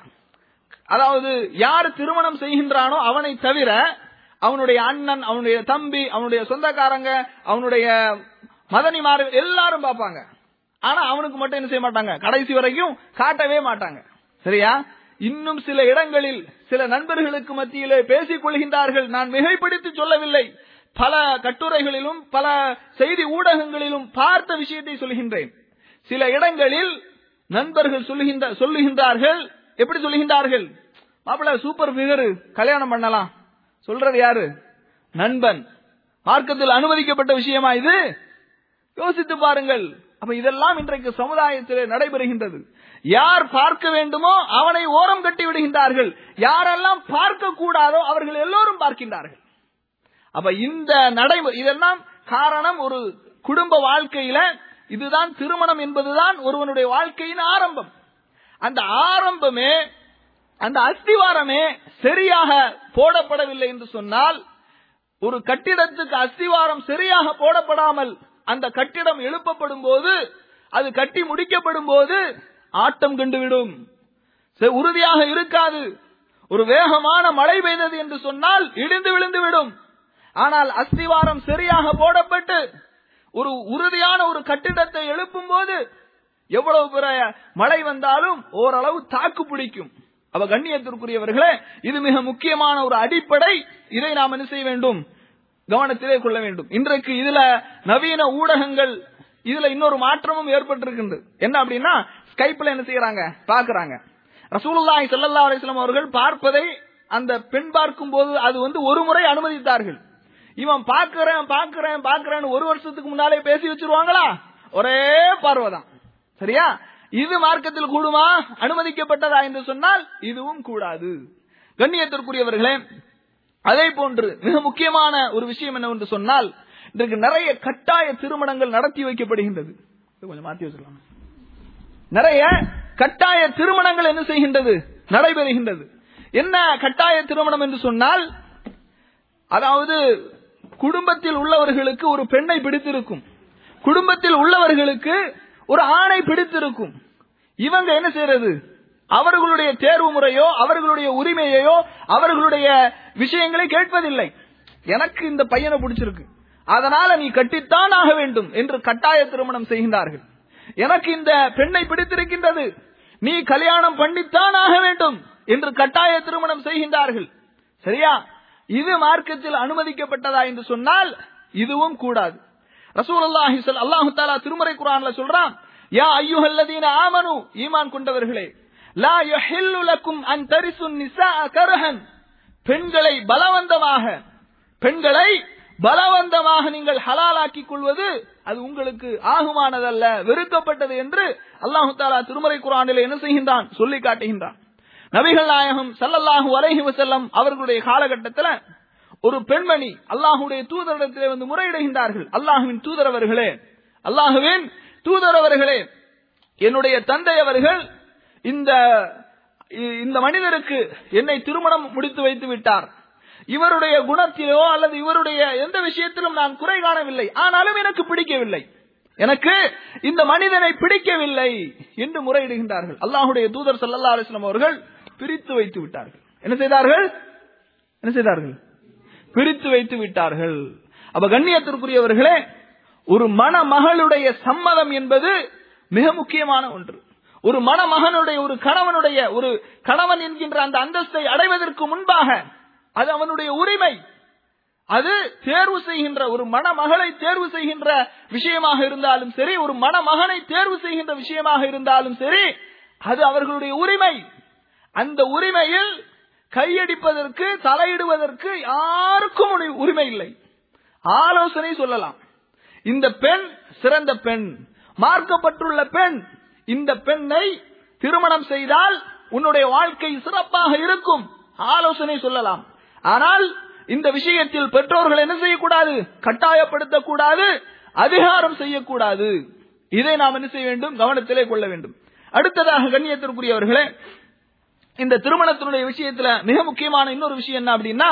அதாவது யார் திருமணம் செய்கின்றானோ அவனை தவிர அவனுடைய அண்ணன் அவனுடைய தம்பி அவனுடைய சொந்தக்காரங்க அவனுடைய மதனிமார் எல்லாரும் பார்ப்பாங்க ஆனா அவனுக்கு மட்டும் என்ன செய்ய மாட்டாங்க கடைசி வரைக்கும் காட்டவே மாட்டாங்க சரியா இன்னும் சில இடங்களில் சில நண்பர்களுக்கு மத்தியிலே பேசிக் கொள்கின்றார்கள் நான் மிகைப்படுத்தி சொல்லவில்லை பல கட்டுரைகளிலும் பல செய்தி ஊடகங்களிலும் பார்த்த விஷயத்தை சொல்கின்றேன் சில இடங்களில் நண்பர்கள் சொல்லுகின்ற சொல்லுகின்றார்கள் எப்படி சொல்லுகின்றார்கள் மாப்பிள்ள சூப்பர் பிகர் கல்யாணம் பண்ணலாம் சொல்றது யாரு நண்பன் மார்க்கத்தில் அனுமதிக்கப்பட்ட விஷயமா இது யோசித்து பாருங்கள் அப்ப இதெல்லாம் இன்றைக்கு சமுதாயத்திலே நடைபெறுகின்றது யார் பார்க்க வேண்டுமோ அவனை ஓரம் கட்டி விடுகின்றார்கள் யாரெல்லாம் பார்க்க கூடாதோ அவர்கள் எல்லோரும் பார்க்கின்றார்கள் அப்ப இந்த நடைமுறை இதெல்லாம் காரணம் ஒரு குடும்ப வாழ்க்கையில இதுதான் திருமணம் என்பதுதான் ஒருவனுடைய வாழ்க்கையின் ஆரம்பம் அந்த ஆரம்பமே அந்த அஸ்திவாரமே சரியாக போடப்படவில்லை என்று சொன்னால் ஒரு கட்டிடத்துக்கு அஸ்திவாரம் சரியாக போடப்படாமல் அந்த கட்டிடம் எழுப்பப்படும் போது அது கட்டி முடிக்கப்படும் போது ஆட்டம் கண்டுவிடும் சரி, உறுதியாக இருக்காது ஒரு வேகமான மழை பெய்தது என்று சொன்னால் இடிந்து விழுந்து விடும் ஆனால் அஸ்திவாரம் சரியாக போடப்பட்டு ஒரு உறுதியான ஒரு கட்டிடத்தை எழுப்பும் போது எவ்வளவு பெரிய மழை வந்தாலும் ஓரளவு தாக்கு பிடிக்கும் அவ கண்ணியத்திற்குரியவர்களே இது மிக முக்கியமான ஒரு அடிப்படை இதை நாம் என்ன செய்ய வேண்டும் கவனத்திலே கொள்ள வேண்டும் இன்றைக்கு இதுல நவீன ஊடகங்கள் இதுல இன்னொரு மாற்றமும் ஏற்பட்டிருக்கின்றது என்ன அப்படின்னா ஸ்கைப்ல என்ன செய்யறாங்க பாக்குறாங்க ரசூலுல்லாஹி ஸல்லல்லாஹு அலைஹி வஸல்லம் அவர்கள் பார்ப்பதை அந்த பெண் பார்க்கும் போது அது வந்து ஒரு முறை அனுமதித்தார்கள் இவன் பாக்குறேன் பாக்குறேன் பாக்குறேன்னு ஒரு வருஷத்துக்கு முன்னாலே பேசி வச்சிருவாங்களா ஒரே பார்வைதான் சரியா இது மார்க்கத்தில் கூடுமா அனுமதிக்கப்பட்டதா என்று சொன்னால் இதுவும் கூடாது கண்ணியத்திற்குரியவர்களே அதே போன்று மிக முக்கியமான ஒரு விஷயம் என்னவென்று சொன்னால் இன்றைக்கு நிறைய கட்டாய திருமணங்கள் நடத்தி வைக்கப்படுகின்றது இதை கொஞ்சம் மாத்தி வச்சிடலாம் நிறைய கட்டாய திருமணங்கள் என்ன செய்கின்றது நடைபெறுகின்றது என்ன கட்டாய திருமணம் என்று சொன்னால் அதாவது குடும்பத்தில் உள்ளவர்களுக்கு ஒரு பெண்ணை பிடித்திருக்கும் குடும்பத்தில் உள்ளவர்களுக்கு ஒரு ஆணை பிடித்திருக்கும் இவங்க என்ன செய்யறது அவர்களுடைய தேர்வு முறையோ அவர்களுடைய உரிமையையோ அவர்களுடைய விஷயங்களை கேட்பதில்லை எனக்கு இந்த பையனை பிடிச்சிருக்கு அதனால நீ கட்டித்தான் ஆக வேண்டும் என்று கட்டாய திருமணம் செய்கின்றார்கள் எனக்கு இந்த பெண்ணை பிடித்திருக்கின்றது நீ கல்யாணம் பண்ணித்தான் ஆக வேண்டும் என்று கட்டாய திருமணம் செய்கின்றார்கள் சரியா இது மார்க்கத்தில் அனுமதிக்கப்பட்டதா என்று சொன்னால் இதுவும் கூடாது ரசூலுல்லாஹி ஸல் அல்லாஹு தஆலா திருமறை குர்ஆன்ல சொல்றான் யா அய்யுஹல்லதீன ஆமனு ஈமான் கொண்டவர்களே லா யஹில்லு லக்கும் அன் தரிசு நிஸாஅ கர்ஹன் பெண்களை பலவந்தமாக பெண்களை பலவந்தமாக நீங்கள் ஹலாலாக்கிக் கொள்வது அது உங்களுக்கு ஆகுமானதல்ல வெறுக்கப்பட்டது என்று அல்லாஹு தாலா திருமறை குரானில் என்ன செய்கின்றான் சொல்லி காட்டுகின்றான் நபிகள் நாயகம் ஸல்லல்லாஹு அலைஹி வஸல்லம் அவர்களுடைய காலகட்டத்தில் ஒரு பெண்மணி அல்லாஹுடைய தூதரிடத்திலே வந்து முறையிடுகின்றார்கள் அல்லாஹுவின் தூதரவர்களே அல்லாஹுவின் தூதரவர்களே என்னுடைய தந்தை அவர்கள் இந்த இந்த மனிதருக்கு என்னை திருமணம் முடித்து வைத்து விட்டார் இவருடைய குணத்திலோ அல்லது இவருடைய எந்த விஷயத்திலும் நான் குறை காணவில்லை ஆனாலும் எனக்கு பிடிக்கவில்லை எனக்கு இந்த மனிதனை பிடிக்கவில்லை என்று முறையிடுகின்றார்கள் அல்லாஹுடைய தூதர் சல்லல்லா அலிஸ்லாம் அவர்கள் பிரித்து வைத்து விட்டார்கள் என்ன செய்தார்கள் என்ன செய்தார்கள் பிரித்து வைத்து விட்டார்கள் அப்ப கண்ணியத்திற்குரியவர்களே ஒரு மணமகளுடைய சம்மதம் என்பது மிக முக்கியமான ஒன்று ஒரு மணமகனுடைய ஒரு கணவனுடைய ஒரு கணவன் என்கின்ற அந்த அந்தஸ்தை அடைவதற்கு முன்பாக அது அவனுடைய உரிமை அது தேர்வு செய்கின்ற ஒரு மணமகளை தேர்வு செய்கின்ற விஷயமாக இருந்தாலும் சரி ஒரு மணமகனை தேர்வு செய்கின்ற விஷயமாக இருந்தாலும் சரி அது அவர்களுடைய உரிமை அந்த உரிமையில் கையடிப்பதற்கு தலையிடுவதற்கு யாருக்கும் உரி- உரிமை இல்லை ஆலோசனை சொல்லலாம் இந்த பெண் சிறந்த பெண் மார்க்கப்பட்டுள்ள பெண் இந்த பெண்ணை திருமணம் செய்தால் உன்னுடைய வாழ்க்கை சிறப்பாக இருக்கும் ஆலோசனை சொல்லலாம் ஆனால் இந்த விஷயத்தில் பெற்றோர்கள் என்ன செய்யக்கூடாது கட்டாயப்படுத்தக்கூடாது அதிகாரம் செய்யக்கூடாது இதை நாம் என்ன செய்ய வேண்டும் கவனத்திலே கொள்ள வேண்டும் அடுத்ததாக கண்ணியத்திற்குரியவர்களே இந்த திருமணத்தினுடைய விஷயத்துல மிக முக்கியமான இன்னொரு விஷயம் என்ன அப்படின்னா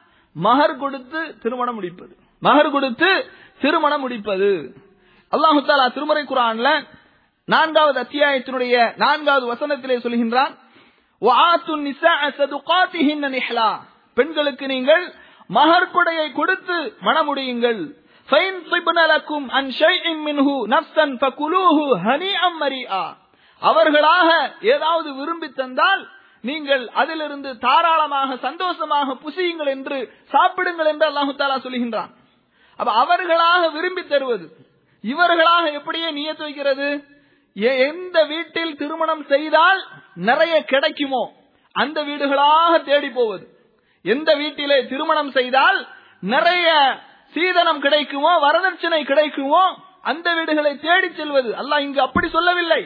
மகர் கொடுத்து திருமணம் முடிப்பது மகர் கொடுத்து திருமணம் முடிப்பது அல்லாஹு தாலா திருமறை குரான்ல நான்காவது அத்தியாயத்தினுடைய நான்காவது வசனத்திலே சொல்கின்றான் وَآتُوا النِّسَاءَ صَدُقَاتِهِنَّ نِحْلًا பெண்களுக்கு நீங்கள் மகர் கொடையை கொடுத்து மணமுடியுங்கள் فَإِنْ طِبْنَ لَكُمْ عَنْ شَيْءٍ مِّنْهُ نَفْسًا فَكُلُوهُ هَنِيئًا مَرِيئًا அவர்களாக ஏதாவது விரும்பி தந்தால் நீங்கள் அதிலிருந்து தாராளமாக சந்தோஷமாக புசியுங்கள் என்று சாப்பிடுங்கள் என்று அல்லாஹு தாலா சொல்கின்றான் அப்ப அவர்களாக விரும்பி தருவது இவர்களாக எப்படியே நியத்து வைக்கிறது எ- எந்த வீட்டில் திருமணம் செய்தால் நிறைய கிடைக்குமோ அந்த வீடுகளாக தேடி போவது எந்த வீட்டிலே திருமணம் செய்தால் நிறைய சீதனம் கிடைக்குமோ வரதட்சணை கிடைக்குமோ அந்த வீடுகளை தேடிச் செல்வது அல்லாஹ் இங்கு அப்படி சொல்லவில்லை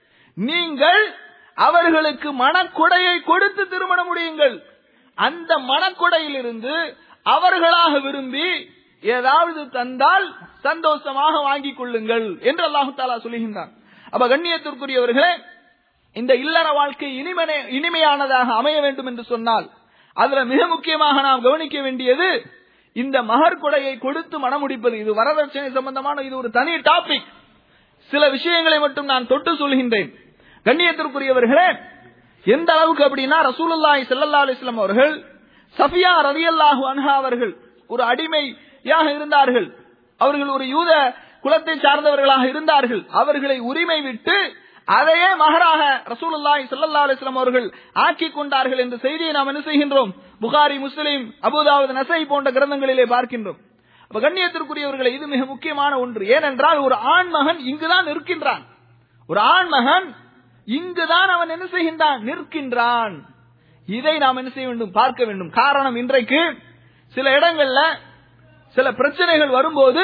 நீங்கள் அவர்களுக்கு மனக்கொடையை கொடுத்து திருமணம் முடியுங்கள் அந்த மனக்கொடையிலிருந்து அவர்களாக விரும்பி ஏதாவது தந்தால் சந்தோஷமாக வாங்கிக் கொள்ளுங்கள் என்று அல்லாஹு தாலா சொல்லுகின்றான் அப்ப கண்ணியத்திற்குரியவர்களே இந்த இல்லற வாழ்க்கை இனிமனே இனிமையானதாக அமைய வேண்டும் என்று சொன்னால் அதுல மிக முக்கியமாக நாம் கவனிக்க வேண்டியது இந்த மகர் கொடையை கொடுத்து மனம் முடிப்பது இது வரதட்சணை சம்பந்தமான இது ஒரு தனி டாபிக் சில விஷயங்களை மட்டும் நான் தொட்டு சொல்கின்றேன் கண்ணியத்திற்குரியவர்களே எந்த அளவுக்கு அப்படின்னா ரசூலுல்லாஹி ஸல்லல்லாஹு அலைஹி வஸல்லம் அவர்கள் சஃபியா ரலியல்லாஹு அன்ஹா அவர்கள் ஒரு அடிமையாக இருந்தார்கள் அவர்கள் ஒரு யூத குலத்தை சார்ந்தவர்களாக இருந்தார்கள் அவர்களை உரிமை விட்டு அதையே மகராக ரசூலுல்லாஹி ஸல்லல்லாஹு அலைஹி வஸல்லம் அவர்கள் ஆக்கி கொண்டார்கள் என்ற செய்தியை நாம் என்ன செய்கின்றோம் புகாரி முஸ்லிம் அபூதாவுத் நசை போன்ற கிரந்தங்களிலே பார்க்கின்றோம் அப்ப கண்ணியத்திற்குரியவர்களை இது மிக முக்கியமான ஒன்று ஏனென்றால் ஒரு ஆண் மகன் இங்குதான் நிற்கின்றான் ஒரு ஆண் மகன் இங்குதான் அவன் என்ன செய்கின்றான் நிற்கின்றான் இதை நாம் என்ன செய்ய வேண்டும் பார்க்க வேண்டும் காரணம் இன்றைக்கு சில இடங்கள்ல சில பிரச்சனைகள் வரும்போது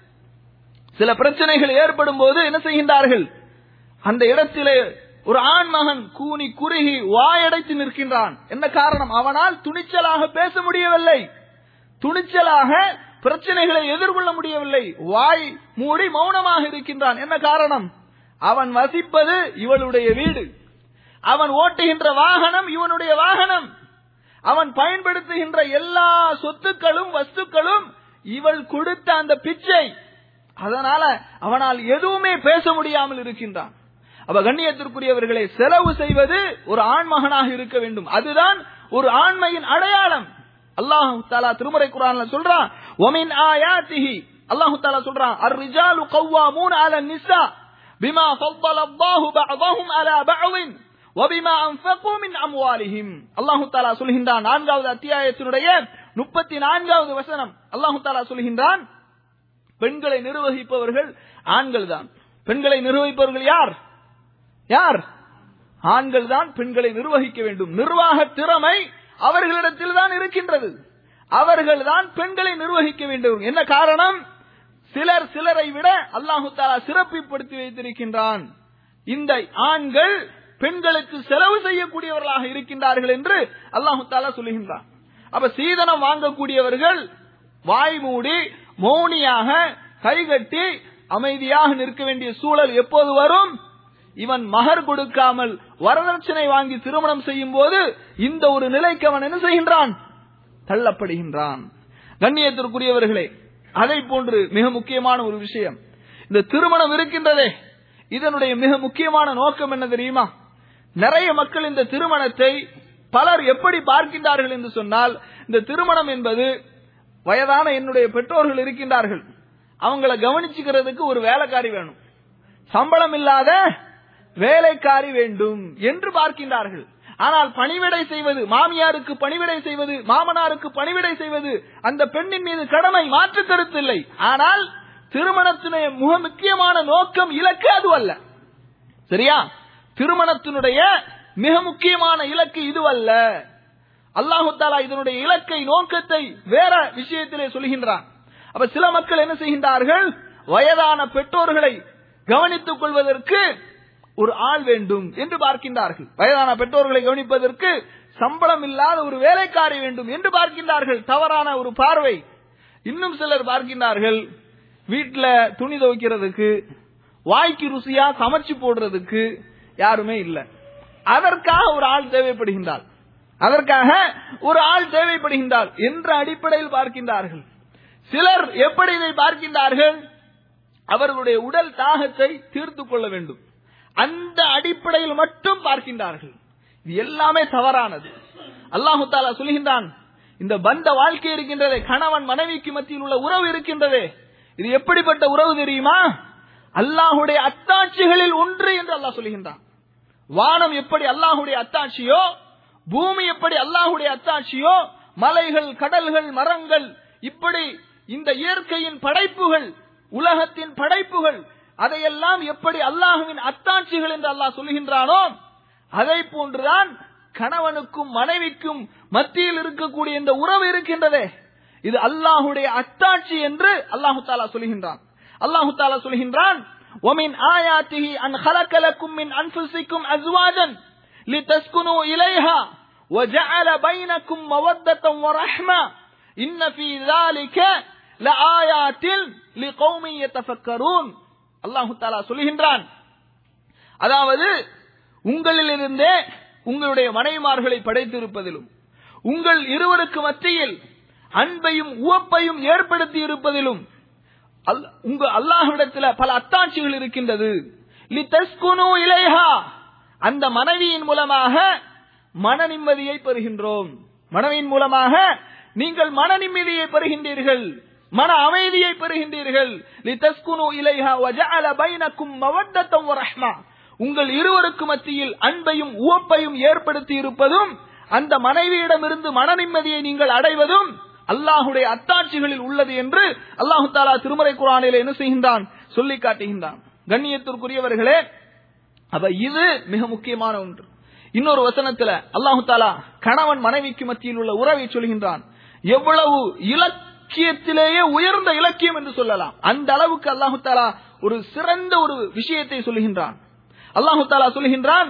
சில பிரச்சனைகள் ஏற்படும் போது என்ன செய்கின்றார்கள் அந்த இடத்திலே ஒரு ஆண் மகன் கூனி குறுகி வாயடைத்து நிற்கின்றான் என்ன காரணம் அவனால் துணிச்சலாக பேச முடியவில்லை துணிச்சலாக பிரச்சனைகளை எதிர்கொள்ள முடியவில்லை வாய் மூடி மௌனமாக இருக்கின்றான் என்ன காரணம் அவன் வசிப்பது இவளுடைய வீடு அவன் ஓட்டுகின்ற வாகனம் இவனுடைய வாகனம் அவன் பயன்படுத்துகின்ற எல்லா சொத்துக்களும் வஸ்துக்களும் இவள் கொடுத்த அந்த பிச்சை அதனால அவனால் எதுவுமே பேச முடியாமல் இருக்கின்றான் அப்ப கண்ணியத்திற்குரியவர்களை செலவு செய்வது ஒரு ஆண்மகனாக இருக்க வேண்டும் அதுதான் ஒரு ஆண்மையின் அடையாளம் அல்லாஹு தாலா திருமறை குரான்ல சொல்றான் ஒமின் ஆயாத்திஹி அல்லாஹு தாலா சொல்றான் அர் ரிஜாலு கவ்வாமூன் அல நிசா பிமா ஃபضل الله بعضهم على بعض وبما انفقوا من اموالهم அல்லாஹு தாலா சொல்கின்றான் நான்காவது அத்தியாயத்தினுடைய முப்பத்தி நான்காவது வசனம் அல்லாஹு தாலா சொல்கின்றான் பெண்களை நிர்வகிப்பவர்கள் ஆண்கள் தான் பெண்களை நிர்வகிப்பவர்கள் யார் யார் ஆண்கள் தான் பெண்களை நிர்வகிக்க வேண்டும் நிர்வாக திறமை அவர்களிடத்தில் தான் இருக்கின்றது அவர்கள் தான் பெண்களை நிர்வகிக்க வேண்டும் என்ன காரணம் சிலர் சிலரை விட அல்லாஹு தாலா சிறப்பிப்படுத்தி வைத்திருக்கின்றான் இந்த ஆண்கள் பெண்களுக்கு செலவு செய்யக்கூடியவர்களாக இருக்கின்றார்கள் என்று அல்லாஹு தாலா சொல்லுகின்றான் அப்ப சீதனம் வாங்கக்கூடியவர்கள் வாய் மூடி மௌனியாக கைகட்டி அமைதியாக நிற்க வேண்டிய சூழல் எப்போது வரும் இவன் மகர் கொடுக்காமல் வரதட்சணை வாங்கி திருமணம் செய்யும் போது இந்த ஒரு நிலைக்கு அவன் என்ன செய்கின்றான் தள்ளப்படுகின்றான் கண்ணியத்திற்குரியவர்களே அதை போன்று மிக முக்கியமான ஒரு விஷயம் இந்த திருமணம் இருக்கின்றதே இதனுடைய மிக முக்கியமான நோக்கம் என்ன தெரியுமா நிறைய மக்கள் இந்த திருமணத்தை பலர் எப்படி பார்க்கின்றார்கள் என்று சொன்னால் இந்த திருமணம் என்பது வயதான என்னுடைய பெற்றோர்கள் இருக்கின்றார்கள் அவங்கள கவனிச்சுக்கிறதுக்கு ஒரு வேலைக்காரி வேணும் சம்பளம் இல்லாத வேலைக்காரி வேண்டும் என்று பார்க்கின்றார்கள் ஆனால் பணிவிடை செய்வது மாமியாருக்கு பணிவிடை செய்வது மாமனாருக்கு பணிவிடை செய்வது அந்த பெண்ணின் மீது கடமை மாற்று கருத்தில்லை ஆனால் திருமணத்தினுடைய மிக முக்கியமான நோக்கம் இலக்கு அது அல்ல சரியா திருமணத்தினுடைய மிக முக்கியமான இலக்கு இதுவல்ல அல்லாஹு தாலா இதனுடைய இலக்கை நோக்கத்தை வேற விஷயத்திலே சொல்கின்றான் அப்ப சில மக்கள் என்ன செய்கின்றார்கள் வயதான பெற்றோர்களை கவனித்துக் கொள்வதற்கு ஒரு ஆள் வேண்டும் என்று பார்க்கின்றார்கள் வயதான பெற்றோர்களை கவனிப்பதற்கு சம்பளம் இல்லாத ஒரு வேலைக்காரி வேண்டும் என்று பார்க்கின்றார்கள் தவறான ஒரு பார்வை இன்னும் சிலர் பார்க்கின்றார்கள் வீட்டுல துணி துவைக்கிறதுக்கு வாய்க்கு ருசியா சமைச்சு போடுறதுக்கு யாருமே இல்லை அதற்காக ஒரு ஆள் தேவைப்படுகின்றார் அதற்காக ஒரு ஆள் தேவைப்படுகின்றார் என்ற அடிப்படையில் பார்க்கின்றார்கள் சிலர் எப்படி இதை பார்க்கின்றார்கள் அவர்களுடைய உடல் தாகத்தை தீர்த்து கொள்ள வேண்டும் அந்த அடிப்படையில் மட்டும் பார்க்கின்றார்கள் இது எல்லாமே தவறானது அல்லாஹு தாலா சொல்கின்றான் இந்த பந்த வாழ்க்கை இருக்கின்றதே கணவன் மனைவிக்கு மத்தியில் உள்ள உறவு இருக்கின்றதே இது எப்படிப்பட்ட உறவு தெரியுமா அல்லாஹுடைய அத்தாட்சிகளில் ஒன்று என்று அல்லாஹ் சொல்கின்றான் வானம் எப்படி அல்லாஹுடைய அத்தாட்சியோ பூமி எப்படி அல்லாஹுடைய அத்தாட்சியோ மலைகள் கடல்கள் மரங்கள் இப்படி இந்த இயற்கையின் படைப்புகள் உலகத்தின் படைப்புகள் அதையெல்லாம் எப்படி அல்லாஹுவின் அத்தாட்சிகள் என்று அல்லாஹ் சொல்கின்றானோ அதை போன்றுதான் கணவனுக்கும் மனைவிக்கும் மத்தியில் இருக்கக்கூடிய இந்த உறவு இருக்கின்றதே இது அல்லாஹுடைய அத்தாட்சி என்று அல்லாஹு தாலா சொல்கின்றான் அல்லாஹு தாலா சொல்கின்றான் ومن آياته أن خلق لكم من أنفسكم أزواجا لتسكنوا إليها وجعل بينكم مودة ورحمة إن في ذلك لآيات لقوم يتفكرون அல்லாஹு தாலா சொல்லுகின்றான் அதாவது உங்களிலிருந்தே உங்களுடைய மனைவிமார்களை படைத்திருப்பதிலும் உங்கள் இருவருக்கு மத்தியில் அன்பையும் உவப்பையும் ஏற்படுத்தி இருப்பதிலும் உங்க அல்லாஹ்விடத்துல பல அத்தாட்சிகள் இருக்கின்றது இலைஹா அந்த மனைவியின் மூலமாக மன நிம்மதியை பெறுகின்றோம் மனைவியின் மூலமாக நீங்கள் மன நிம்மதியை பெறுகின்றீர்கள் மன அமைதியை பெறுகின்றீர்கள் லிதஸ்குனு இலைஹா வஜஅல பைனக்கும் மவத்தத்தம் வரஹ்மா உங்கள் இருவருக்கு மத்தியில் அன்பையும் உவப்பையும் ஏற்படுத்தி இருப்பதும் அந்த மனைவியிடமிருந்து மன நிம்மதியை நீங்கள் அடைவதும் அல்லாஹுடைய அத்தாட்சிகளில் உள்ளது என்று அல்லாஹு தாலா திருமறை குரானில் என்ன செய்கின்றான் சொல்லி காட்டுகின்றான் கண்ணியத்திற்குரியவர்களே அப்ப இது மிக முக்கியமான ஒன்று இன்னொரு வசனத்துல அல்லாஹு தாலா கணவன் மனைவிக்கு மத்தியில் உள்ள உறவை சொல்கின்றான் எவ்வளவு இலக்கியத்திலேயே உயர்ந்த இலக்கியம் என்று சொல்லலாம் அந்த அளவுக்கு அல்லாஹு தாலா ஒரு சிறந்த ஒரு விஷயத்தை சொல்லுகின்றான் அல்லாஹு தாலா சொல்லுகின்றான்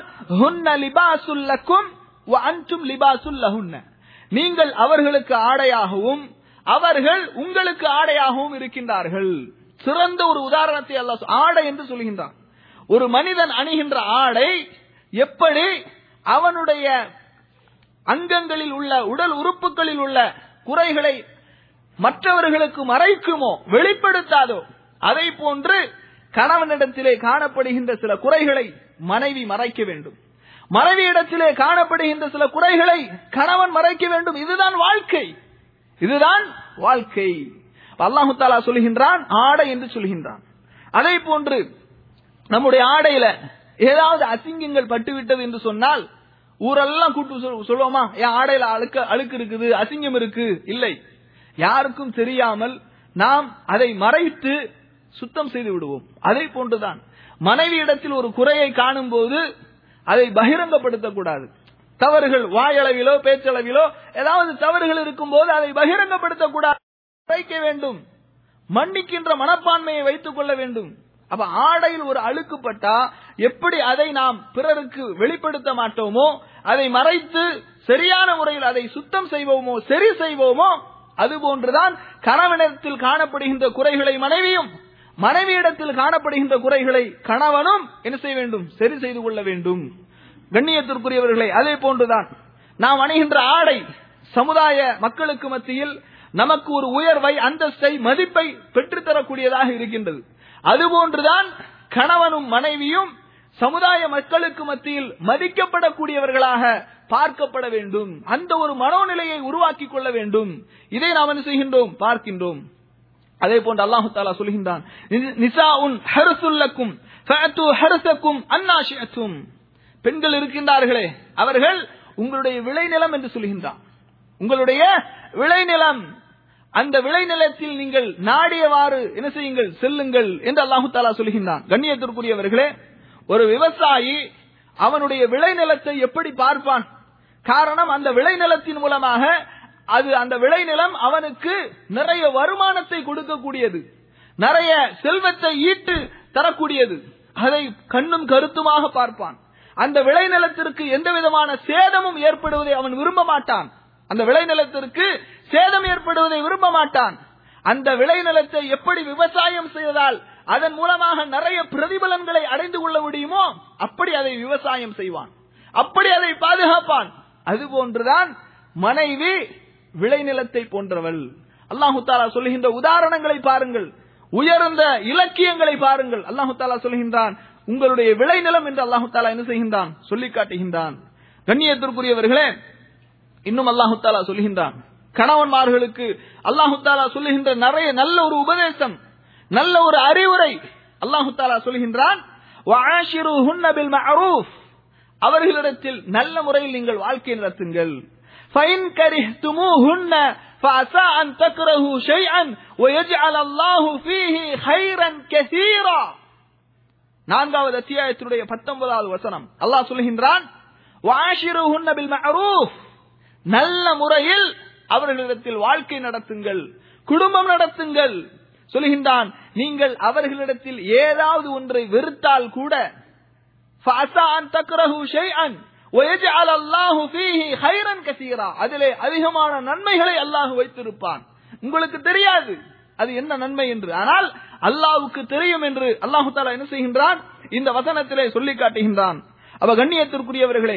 நீங்கள் அவர்களுக்கு ஆடையாகவும் அவர்கள் உங்களுக்கு ஆடையாகவும் இருக்கின்றார்கள் சிறந்த ஒரு உதாரணத்தை அல்லாஹ் ஆடை என்று சொல்கின்றான் ஒரு மனிதன் அணிகின்ற ஆடை எப்படி அவனுடைய அங்கங்களில் உள்ள உடல் உறுப்புகளில் உள்ள குறைகளை மற்றவர்களுக்கு மறைக்குமோ வெளிப்படுத்தாதோ அதை போன்று கணவனிடத்திலே காணப்படுகின்ற சில குறைகளை மனைவி மறைக்க வேண்டும் மனைவியிடத்திலே காணப்படுகின்ற சில குறைகளை கணவன் மறைக்க வேண்டும் இதுதான் வாழ்க்கை இதுதான் வாழ்க்கை அல்லாஹு தாலா சொல்கின்றான் ஆடை என்று சொல்கின்றான் அதே போன்று நம்முடைய ஆடையில ஏதாவது அசிங்கங்கள் பட்டுவிட்டது என்று சொன்னால் ஊரெல்லாம் கூட்டு சொல்லுவோமா என் ஆடையில அழுக்க அழுக்கு இருக்குது அசிங்கம் இருக்கு இல்லை யாருக்கும் தெரியாமல் நாம் அதை மறைத்து சுத்தம் செய்து விடுவோம் அதே போன்றுதான் மனைவியிடத்தில் ஒரு குறையை காணும் போது அதை பகிரங்கப்படுத்தக்கூடாது தவறுகள் வாயளவிலோ பேச்சளவிலோ ஏதாவது தவறுகள் இருக்கும் போது அதை பகிரங்கப்படுத்தக்கூடாது வைக்க வேண்டும் மன்னிக்கின்ற மனப்பான்மையை வைத்துக் கொள்ள வேண்டும் அப்ப ஆடையில் ஒரு அழுக்குப்பட்டா எப்படி அதை நாம் பிறருக்கு வெளிப்படுத்த மாட்டோமோ அதை மறைத்து சரியான முறையில் அதை சுத்தம் செய்வோமோ சரி செய்வோமோ அதுபோன்றுதான் கணவனிடத்தில் காணப்படுகின்ற குறைகளை மனைவியும் மனைவியிடத்தில் காணப்படுகின்ற குறைகளை கணவனும் என்ன செய்ய வேண்டும் சரி செய்து கொள்ள வேண்டும் கண்ணியத்திற்குரியவர்களை அதே போன்றுதான் நாம் அணிகின்ற ஆடை சமுதாய மக்களுக்கு மத்தியில் நமக்கு ஒரு உயர்வை அந்தஸ்தை மதிப்பை பெற்றுத்தரக்கூடியதாக இருக்கின்றது அதுபோன்றுதான் கணவனும் மனைவியும் சமுதாய மக்களுக்கு மத்தியில் மதிக்கப்படக்கூடியவர்களாக பார்க்கப்பட வேண்டும் அந்த ஒரு மனோநிலையை உருவாக்கி கொள்ள வேண்டும் இதை நாம் என்ன செய்கின்றோம் பார்க்கின்றோம் அதே போன்று அல்லாஹு தாலா சொல்கின்றான் நிசா உன் ஹரசுல்லக்கும் ஹரசக்கும் அன்னாஷியத்தும் பெண்கள் இருக்கின்றார்களே அவர்கள் உங்களுடைய விளைநிலம் என்று சொல்கின்றான் உங்களுடைய விளைநிலம் அந்த விளைநிலத்தில் நீங்கள் நாடியவாறு என்ன செய்யுங்கள் செல்லுங்கள் என்று அல்லாஹு தாலா சொல்கின்றான் கண்ணியத்திற்குரியவர்களே ஒரு விவசாயி அவனுடைய விளைநிலத்தை எப்படி பார்ப்பான் காரணம் அந்த விளைநிலத்தின் மூலமாக அது அந்த விளைநிலம் அவனுக்கு நிறைய வருமானத்தை கொடுக்கக்கூடியது நிறைய செல்வத்தை ஈட்டு தரக்கூடியது அதை கண்ணும் கருத்துமாக பார்ப்பான் அந்த விளைநிலத்திற்கு எந்த விதமான சேதமும் ஏற்படுவதை அவன் விரும்ப மாட்டான் அந்த விளைநிலத்திற்கு சேதம் ஏற்படுவதை விரும்ப மாட்டான் அந்த விளைநிலத்தை எப்படி விவசாயம் செய்வதால் அதன் மூலமாக நிறைய பிரதிபலன்களை அடைந்து கொள்ள முடியுமோ அப்படி அதை விவசாயம் செய்வான் அப்படி அதை பாதுகாப்பான் அதுபோன்றுதான் மனைவி விளைநிலத்தை போன்றவள் அல்லாஹு தாலா சொல்லுகின்ற உதாரணங்களை பாருங்கள் உயர்ந்த இலக்கியங்களை பாருங்கள் அல்லாஹு தாலா சொல்கின்றான் உங்களுடைய விளைநிலம் என்று அல்லாஹு தாலா என்ன செய்கின்றான் சொல்லி காட்டுகின்றான் கண்ணியத்திற்குரியவர்களே இன்னும் அல்லாஹு தாலா சொல்கின்றான் கணவன்மார்களுக்கு அல்லாஹு தாலா சொல்லுகின்ற நிறைய நல்ல ஒரு உபதேசம் நல்ல ஒரு அறிவுரை அல்லாஹு தாலா சொல்கின்றான் وَعَاشِرُوهُنَّ بِالْمَعْرُوفِ அவர்களிடத்தில் நல்ல முறையில் நீங்கள் வாழ்க்கை நடத்துங்கள் فَإِنْ كَرِهْتُمُوهُنَّ فَعَسَىٰ أَن تَكْرَهُوا شَيْئًا وَيَجْعَلَ اللَّهُ فِيهِ خَيْرًا كَثِيرًا நான்காவது அத்தியாயத்தினுடைய பத்தொன்பதாவது வசனம் அல்லாஹ் சொல்கின்றான் وَعَاشِرُوهُنَّ بِالْمَعْرُوفِ நல்ல முறையில் அவர்களிடத்தில் வாழ்க்கை நடத்துங்கள் குடும்பம் நடத்துங்கள் சொல்கின்றான் நீங்கள் அவர்களிடத்தில் ஏதாவது ஒன்றை வெறுத்தால் கூட فَعَسَىٰ أَن تَكْرَهُوا شَيْئًا وَيَجْعَلَ اللَّهُ فِيهِ خَيْرًا كَثِيرًا அதிலே அதிகமான நன்மைகளை அல்லாஹ் வைத்திருப்பான் உங்களுக்கு தெரியாது அது என்ன நன்மை என்று ஆனால் அல்லாஹ்வுக்கு தெரியும் என்று அல்லாஹு தாலா என்ன செய்கின்றான் இந்த வசனத்திலே சொல்லி காட்டுகின்றான் அவ கண்ணியத்திற்குரியவர்களே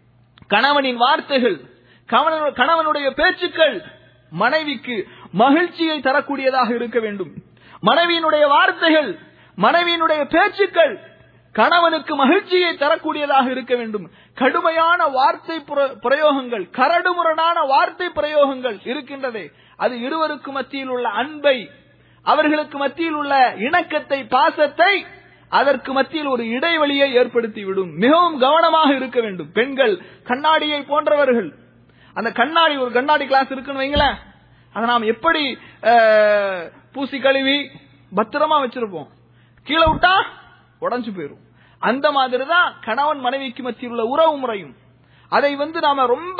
கணவனின் வார்த்தைகள் கணவன்- கணவனுடைய பேச்சுக்கள் மனைவிக்கு மகிழ்ச்சியை தரக்கூடியதாக இருக்க வேண்டும் மனைவியினுடைய வார்த்தைகள் மனைவியினுடைய பேச்சுக்கள் கணவனுக்கு மகிழ்ச்சியை தரக்கூடியதாக இருக்க வேண்டும் கடுமையான வார்த்தை புர- பிரயோகங்கள் கரடுமுரடான வார்த்தை பிரயோகங்கள் இருக்கின்றதே அது இருவருக்கு மத்தியில் உள்ள அன்பை அவர்களுக்கு மத்தியில் உள்ள இணக்கத்தை பாசத்தை அதற்கு மத்தியில் ஒரு இடைவெளியை ஏற்படுத்திவிடும் மிகவும் கவனமாக இருக்க வேண்டும் பெண்கள் கண்ணாடியை போன்றவர்கள் அந்த கண்ணாடி ஒரு கண்ணாடி கிளாஸ் இருக்குன்னு வைங்களேன் அதை நாம் எப்படி அஹ், பூசி கழுவி பத்திரமா வச்சிருப்போம் கீழே விட்டா உடைஞ்சு போயிரும் அந்த மாதிரி தான் கணவன் மனைவிக்கு மத்தியில் உள்ள உறவு முறையும் அதை வந்து நாம ரொம்ப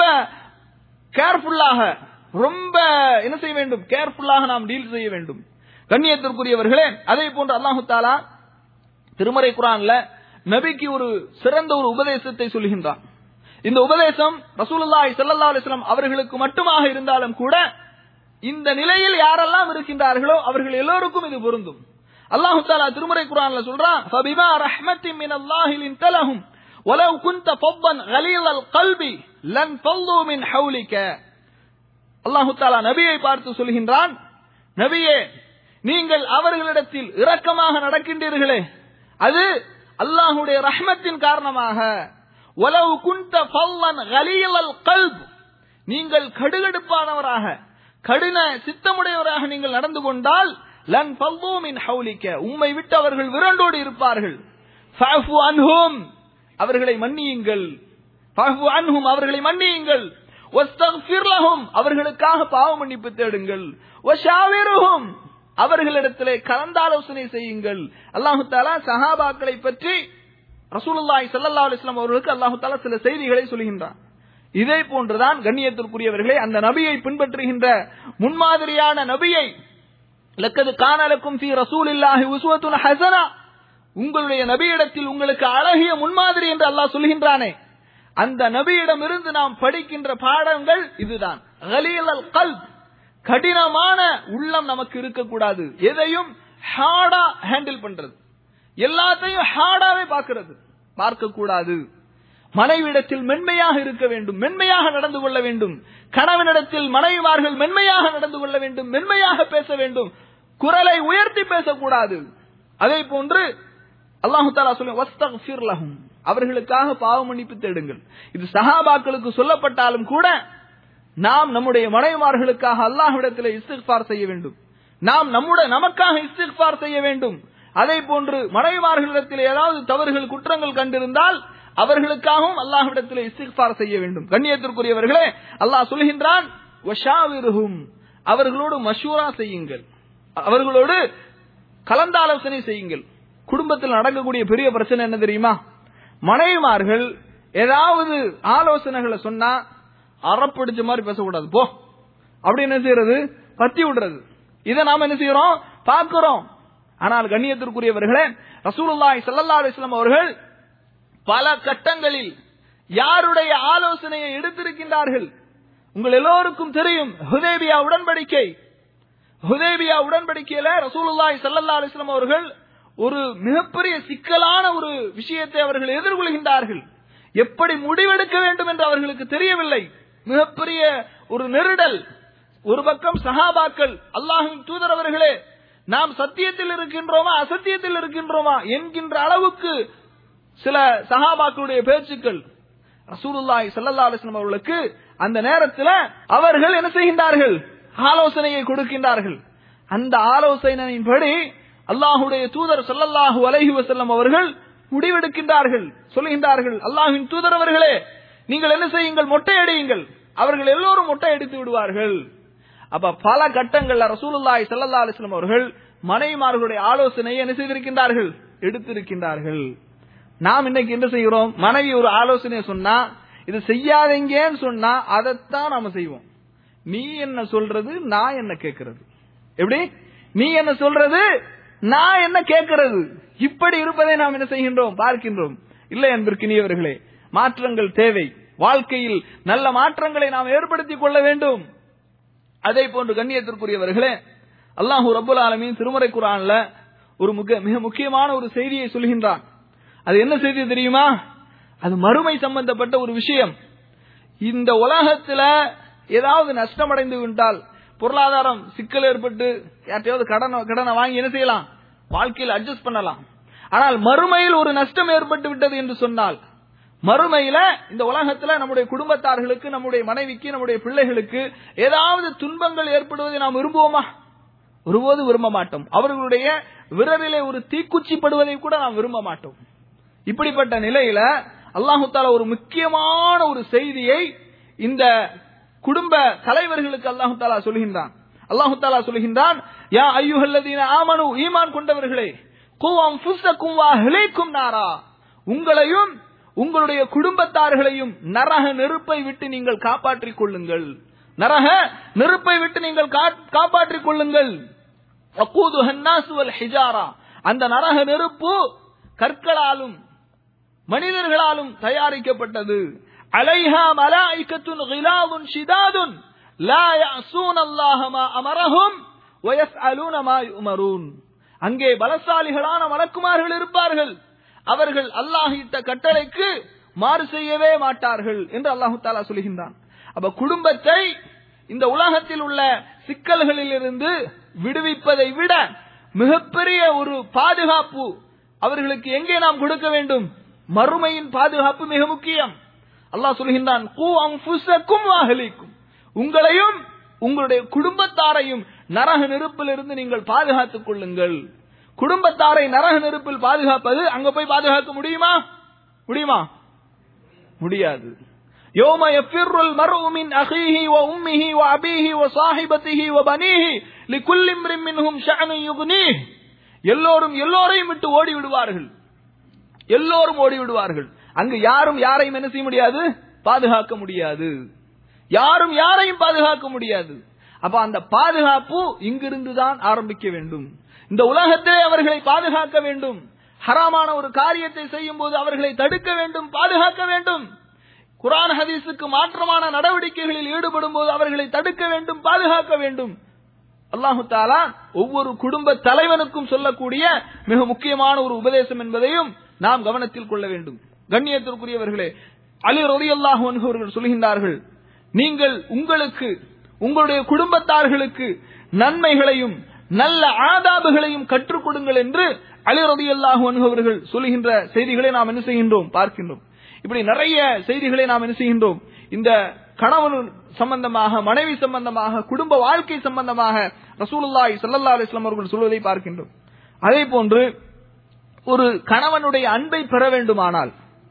கேர்ஃபுல்லாக ரொம்ப என்ன செய்ய வேண்டும் கேர்ஃபுல்லாக நாம் டீல் செய்ய வேண்டும் கண்ணியத்திற்குரியவர்களே அதே போன்று அல்லாஹு தாலா திருமறை குரான்ல நபிக்கு ஒரு சிறந்த ஒரு உபதேசத்தை சொல்கின்றான் இந்த உபதேசம் ரசூலுல்லாஹி ஸல்லல்லாஹு அலைஹி வஸல்லம் அவர்களுக்கு மட்டுமாக இருந்தாலும் கூட இந்த நிலையில் யாரெல்லாம் இருக்கின்றார்களோ அவர்கள் எல்லோருக்கும் இது பொருந்தும் அல்லாஹு தாலா திருமறை குரான்ல சொல்றான் ஃபபிமா ரஹ்மத்தின் மினல்லாஹி லின்த லஹும் ولو كنت فظا غليظ القلب لن فضوا من حولك அல்லாஹு தாலா நபியை பார்த்து சொல்கின்றான் நபியே நீங்கள் அவர்களிடத்தில் இரக்கமாக நடக்கின்றீர்களே அது அல்லாஹுடைய ரஹ்மத்தின் காரணமாக ஒலவு குந்த ஃபல்லன் கலீலல் கல்ப் நீங்கள் கடுகடுப்பானவராக கடின சித்தமுடையவராக நீங்கள் நடந்து கொண்டால் லன் ஃபல்லூ மின் ஹவுலிக்க உம்மை விட்டு அவர்கள் விரண்டோடு இருப்பார்கள் ஃபஅஃபு அன்ஹும் அவர்களை மன்னியுங்கள் ஃபஅஃபு அன்ஹும் அவர்களை மன்னியுங்கள் வஸ்தக்ஃபிர் லஹும் அவர்களுக்காக பாவ மன்னிப்பு தேடுங்கள் வஷாவிருஹும் அவர்களிடத்திலே கலந்தாலோசனை செய்யுங்கள் அல்லாஹு தாலா சஹாபாக்களை பற்றி ரசூலுல்லாஹி ஸல்லல்லாஹு அலைஹி வஸல்லம் அவர்களுக்கு அல்லாஹு தாலா சில செய்திகளை சொல்கின்றான் இதே போன்றுதான் கண்ணியத்திற்குரியவர்களே அந்த நபியை பின்பற்றுகின்ற முன்மாதிரியான நபியை லக்கது காணலுக்கும் ஃபீ ரசூலில்லாஹி உஸ்வத்துன் ஹஸனா உங்களுடைய நபியிடத்தில் உங்களுக்கு அழகிய முன்மாதிரி என்று அல்லாஹ் சொல்கின்றானே அந்த நபியிடமிருந்து நாம் படிக்கின்ற பாடங்கள் இதுதான் கலீலல் கல்ப் கடினமான உள்ளம் நமக்கு இருக்கக்கூடாது எதையும் ஹார்டா ஹேண்டில் பண்றது எல்லாத்தையும் ஹார்டாவே பார்க்கிறது பார்க்க கூடாது மனைவிடத்தில் மென்மையாக இருக்க வேண்டும் மென்மையாக நடந்து கொள்ள வேண்டும் கணவனிடத்தில் மனைவிமார்கள் மென்மையாக நடந்து கொள்ள வேண்டும் மென்மையாக பேச வேண்டும் குரலை உயர்த்தி பேசக்கூடாது அதே போன்று அல்லாஹு தாலா சொல்லி வஸ்தக்ஃபிர் லஹும் அவர்களுக்காக பாவ மன்னிப்பு தேடுங்கள் இது சஹாபாக்களுக்கு சொல்லப்பட்டாலும் கூட நாம் நம்முடைய மனைவிமார்களுக்காக அல்லாஹ்விடத்தில் இஸ்திக்பார் செய்ய வேண்டும் நாம் நம்முடைய நமக்காக இஸ்திக்பார் செய்ய வேண்டும் அதே போன்று மனைவிமார்களிடத்தில் ஏதாவது தவறுகள் குற்றங்கள் கண்டிருந்தால் அவர்களுக்காகவும் அல்லாஹ்விடத்தில் இஸ்திக்பார் செய்ய வேண்டும் கண்ணியத்திற்குரியவர்களே அல்லாஹ் சொல்கின்றான் வஷாவிருஹும் அவர்களோடு மஷூரா செய்யுங்கள் அவர்களோடு கலந்தாலோசனை செய்யுங்கள் குடும்பத்தில் நடக்கக்கூடிய பெரிய பிரச்சனை என்ன தெரியுமா மனைவிமார்கள் ஏதாவது ஆலோசனைகளை சொன்னா அறப்பிடிச்ச மாதிரி பேசக்கூடாது போ அப்படி என்ன செய்யறது பத்தி விடுறது இதை நாம என்ன செய்யறோம் பார்க்கிறோம் ஆனால் கண்ணியத்திற்குரியவர்களே ரசூலுல்லாஹி ஸல்லல்லாஹு அலைஹி வஸல்லம் அவர்கள் பல கட்டங்களில் யாருடைய ஆலோசனையை எடுத்திருக்கின்றார்கள் உங்கள் எல்லோருக்கும் தெரியும் ஹுதேபியா உடன்படிக்கை ஹுதேபியா உடன்படிக்கையில ரசூலுல்லாஹி ஸல்லல்லாஹு அலைஹி வஸல்லம் அவர்கள் ஒரு மிகப்பெரிய சிக்கலான ஒரு விஷயத்தை அவர்கள் எதிர்கொள்கின்றார்கள் எப்படி முடிவெடுக்க வேண்டும் என்று அவர்களுக்கு தெரியவில்லை மிகப்பெரிய ஒரு நெருடல் ஒரு பக்கம் சஹாபாக்கள் அல்லாஹின் தூதர் அவர்களே நாம் சத்தியத்தில் இருக்கின்றோமா அசத்தியத்தில் இருக்கின்றோமா என்கின்ற அளவுக்கு சில சஹாபாக்களுடைய பேச்சுக்கள் ரசூலுல்லாஹி ஸல்லல்லாஹு அலைஹி வஸல்லம் அவர்களுக்கு அந்த நேரத்தில் அவர்கள் என்ன செய்கின்றார்கள் ஆலோசனையை கொடுக்கின்றார்கள் அந்த ஆலோசனையின்படி அல்லாஹுடைய தூதர் ஸல்லல்லாஹு அலைஹி வஸல்லம் அவர்கள் முடிவெடுக்கின்றார்கள் சொல்லுகின்றார்கள் அல்லாஹ்வின் தூதர் அவர்களே நீங்கள் என்ன செய்யுங்கள் மொட்டை அடியுங்கள் அவர்கள் எல்லோரும் மொட்டை அடித்து விடுவார்கள் அப்ப பல கட்டங்கள்ல ரசூலுல்லாஹி ஸல்லல்லாஹு அலைஹி வஸல்லம் அவர்கள் மனைவிமார்களுடைய ஆலோசனையை என்ன செய்திருக்கின்றார்கள் எடுத்திருக்கின்றார்கள் நாம் இன்னைக்கு என்ன செய்கிறோம் மனைவி ஒரு ஆலோசனையை சொன்னா இது செய்யாதீங்கன்னு சொன்னா அதைத்தான் நாம செய்வோம் நீ என்ன சொல்றது நான் என்ன கேட்கறது எப்படி நீ என்ன சொல்றது நான் என்ன கேட்கறது இப்படி இருப்பதை நாம் என்ன செய்கின்றோம் பார்க்கின்றோம் இல்லை என்பதற்கினியவர்களே மாற்றங்கள் தேவை வாழ்க்கையில் நல்ல மாற்றங்களை நாம் ஏற்படுத்திக் கொள்ள வேண்டும் அதே போன்று கண்ணியத்திற்குரியவர்களே அல்லாஹூ ரபுல் ஆலமீன் திருமறை குரான்ல ஒரு முக- மிக முக்கியமான ஒரு செய்தியை சொல்கின்றான் அது என்ன செய்தி தெரியுமா அது மறுமை சம்பந்தப்பட்ட ஒரு விஷயம் இந்த உலகத்துல ஏதாவது நஷ்டமடைந்து விட்டால் பொருளாதாரம் சிக்கல் ஏற்பட்டு யார்ட்டையாவது கடன் கடனை வாங்கி என்ன செய்யலாம் வாழ்க்கையில் அட்ஜஸ்ட் பண்ணலாம் ஆனால் மறுமையில் ஒரு நஷ்டம் ஏற்பட்டு விட்டது என்று சொன்னால் மறுமையில இந்த உலகத்துல நம்முடைய குடும்பத்தார்களுக்கு நம்முடைய மனைவிக்கு நம்முடைய பிள்ளைகளுக்கு ஏதாவது துன்பங்கள் ஏற்படுவதை நாம் விரும்புவோமா ஒருபோது விரும்ப மாட்டோம் அவர்களுடைய விரலிலே ஒரு தீக்குச்சி படுவதை கூட நாம் விரும்ப மாட்டோம் இப்படிப்பட்ட நிலையில அல்லாஹு தாலா ஒரு முக்கியமான ஒரு செய்தியை இந்த குடும்ப தலைவர்களுக்கு அல்லாஹு தாலா சொல்கின்றான் அல்லாஹு தாலா சொல்கின்றான் யா ஐயுஹல்லதீன ஆமனு ஈமான் கொண்டவர்களே குவம் ஃபுஸ்ஸக்கும் வா அஹ்லீக்கும் நாரா உங்களையும் உங்களுடைய குடும்பத்தார்களையும் நரக நெருப்பை விட்டு நீங்கள் காப்பாற்றிக் கொள்ளுங்கள் நரக நெருப்பை விட்டு நீங்கள் கா- காப்பாற்றிக் கொள்ளுங்கள் வக்கூதுஹ அன்னாசு வல் ஹிஜாரா அந்த நரக நெருப்பு கற்களாலும் மனிதர்களாலும் தயாரிக்கப்பட்டது அலைஹா மலாய்கத்துன் கிலாதுன் ஷிதாதுன் லா யஅஸூன அல்லாஹ மா அமரஹும் வயஸ்அலூன மா யுமரூன் அங்கே பலசாலிகளான மலக்குமார்கள் இருப்பார்கள் அவர்கள் அல்லாஹ் இட்ட கட்டளைக்கு மாறு செய்யவே மாட்டார்கள் என்று அல்லாஹு தாலா சொல்கின்றான் அப்ப குடும்பத்தை இந்த உலகத்தில் உள்ள சிக்கல்களில் இருந்து விடுவிப்பதை விட மிகப்பெரிய ஒரு பாதுகாப்பு அவர்களுக்கு எங்கே நாம் கொடுக்க வேண்டும் மறுமையின் பாதுகாப்பு மிக முக்கியம் அல்லாஹ் சொல்கின்றான் கூ அம்புசக்கும் வாகலிக்கும் உங்களையும் உங்களுடைய குடும்பத்தாரையும் நரக நெருப்பிலிருந்து நீங்கள் பாதுகாத்துக் கொள்ளுங்கள் குடும்பத்தாரை நரக நெருப்பில் பாதுகாப்பது அங்க போய் பாதுகாக்க முடியுமா முடியுமா முடியாது யோம يفر المرء من أخيه وأمه وأبيه وصاحبته وبنيه لكل امرئ منهم شأن يغنيه எல்லோரும் எல்லோரையும் விட்டு ஓடி விடுவார்கள் எல்லோரும் ஓடி விடுவார்கள் அங்கு யாரும் யாரையும் என்ன செய்ய முடியாது பாதுகாக்க முடியாது யாரும் யாரையும் பாதுகாக்க முடியாது அப்ப அந்த பாதுகாப்பு இங்கிருந்து தான் ஆரம்பிக்க வேண்டும் இந்த உலகத்திலே அவர்களை பாதுகாக்க வேண்டும் ஹராமான ஒரு காரியத்தை செய்யும் போது அவர்களை தடுக்க வேண்டும் பாதுகாக்க வேண்டும் குரான் ஹதீஸுக்கு மாற்றமான நடவடிக்கைகளில் ஈடுபடும் போது அவர்களை தடுக்க வேண்டும் பாதுகாக்க வேண்டும் அல்லாஹு தாலா ஒவ்வொரு குடும்ப தலைவனுக்கும் சொல்லக்கூடிய மிக முக்கியமான ஒரு உபதேசம் என்பதையும் நாம் கவனத்தில் கொள்ள வேண்டும் கண்ணியத்திற்குரியவர்களே அலி ரதி அல்லாஹு அவர்கள் சொல்கின்றார்கள் நீங்கள் உங்களுக்கு உங்களுடைய குடும்பத்தார்களுக்கு நன்மைகளையும் நல்ல ஆதாபுகளையும் கற்றுக் கொடுங்கள் என்று அலி ரதி அல்லாஹு அவர்கள் சொல்லுகின்ற செய்திகளை நாம் என்ன செய்கின்றோம் பார்க்கின்றோம் இப்படி நிறைய செய்திகளை நாம் என்ன செய்கின்றோம் இந்த கணவன் சம்பந்தமாக மனைவி சம்பந்தமாக குடும்ப வாழ்க்கை சம்பந்தமாக ரசூலுல்லாஹி ஸல்லல்லாஹு அலைஹி வஸல்லம் அவர்கள் சொல்வதை பார்க்கின்றோம் அதே போன்று ஒரு கணவனுடைய அன்பை பெற வேண்டுமானால்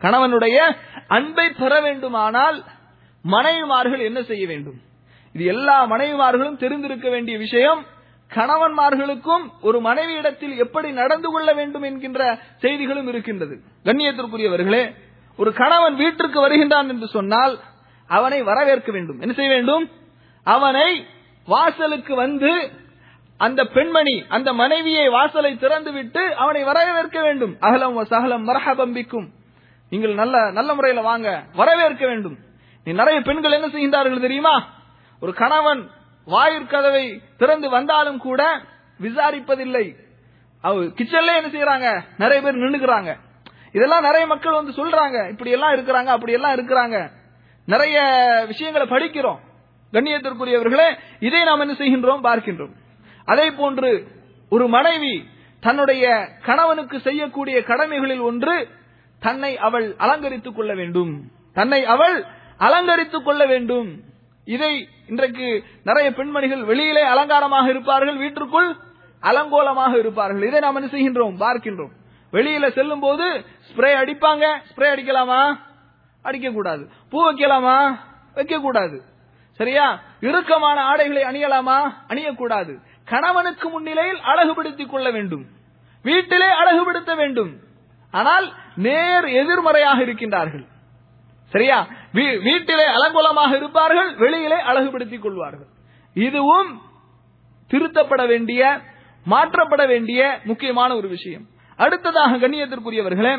கணவனுடைய அன்பை பெற வேண்டுமானால் மனைவிமார்கள் என்ன செய்ய வேண்டும் இது எல்லா மனைவிமார்களும் தெரிந்திருக்க வேண்டிய விஷயம் கணவன்மார்களுக்கும் ஒரு மனைவியிடத்தில் எப்படி நடந்து கொள்ள வேண்டும் என்கின்ற செய்திகளும் இருக்கின்றது கண்ணியத்திற்குரியவர்களே ஒரு கணவன் வீட்டிற்கு வருகின்றான் என்று சொன்னால் அவனை வரவேற்க வேண்டும் என்ன செய்ய வேண்டும் அவனை வாசலுக்கு வந்து அந்த பெண்மணி அந்த மனைவியை வாசலை திறந்து விட்டு அவனை வரவேற்க வேண்டும் அகலம் சகலம் மரஹபம்பிக்கும் நீங்கள் நல்ல நல்ல முறையில வாங்க வரவேற்க வேண்டும் நீ நிறைய பெண்கள் என்ன செய்கின்றார்கள் தெரியுமா ஒரு கணவன் வாயிற்கதவை திறந்து வந்தாலும் கூட விசாரிப்பதில்லை அவ கிச்சன்ல என்ன செய்யறாங்க நிறைய பேர் நின்னுக்கிறாங்க இதெல்லாம் நிறைய மக்கள் வந்து சொல்றாங்க இப்படி எல்லாம் இருக்கிறாங்க அப்படி எல்லாம் இருக்கிறாங்க நிறைய விஷயங்களை படிக்கிறோம் கண்ணியத்திற்குரியவர்களே இதை நாம் என்ன செய்கின்றோம் பார்க்கின்றோம் அதே போன்று ஒரு மனைவி தன்னுடைய கணவனுக்கு செய்யக்கூடிய கடமைகளில் ஒன்று தன்னை அவள் அலங்கரித்துக் கொள்ள வேண்டும் தன்னை அவள் அலங்கரித்துக் கொள்ள வேண்டும் இதை இன்றைக்கு நிறைய பெண்மணிகள் வெளியிலே அலங்காரமாக இருப்பார்கள் வீட்டிற்குள் அலங்கோலமாக இருப்பார்கள் இதை நாம் என்ன செய்கின்றோம் பார்க்கின்றோம் வெளியில செல்லும் போது ஸ்ப்ரே அடிப்பாங்க ஸ்ப்ரே அடிக்கலாமா அடிக்க கூடாது பூ வைக்கலாமா வைக்க கூடாது சரியா இறுக்கமான ஆடைகளை அணியலாமா அணியக்கூடாது கணவனுக்கு முன்னிலையில் அழகுபடுத்திக் கொள்ள வேண்டும் வீட்டிலே அழகுபடுத்த வேண்டும் ஆனால் நேர் எதிர்மறையாக இருக்கின்றார்கள் சரியா வீ- வீட்டிலே அலங்கோலமாக இருப்பார்கள் வெளியிலே அழகுபடுத்திக் கொள்வார்கள் இதுவும் திருத்தப்பட வேண்டிய மாற்றப்பட வேண்டிய முக்கியமான ஒரு விஷயம் அடுத்ததாக கண்ணியத்திற்குரியவர்களே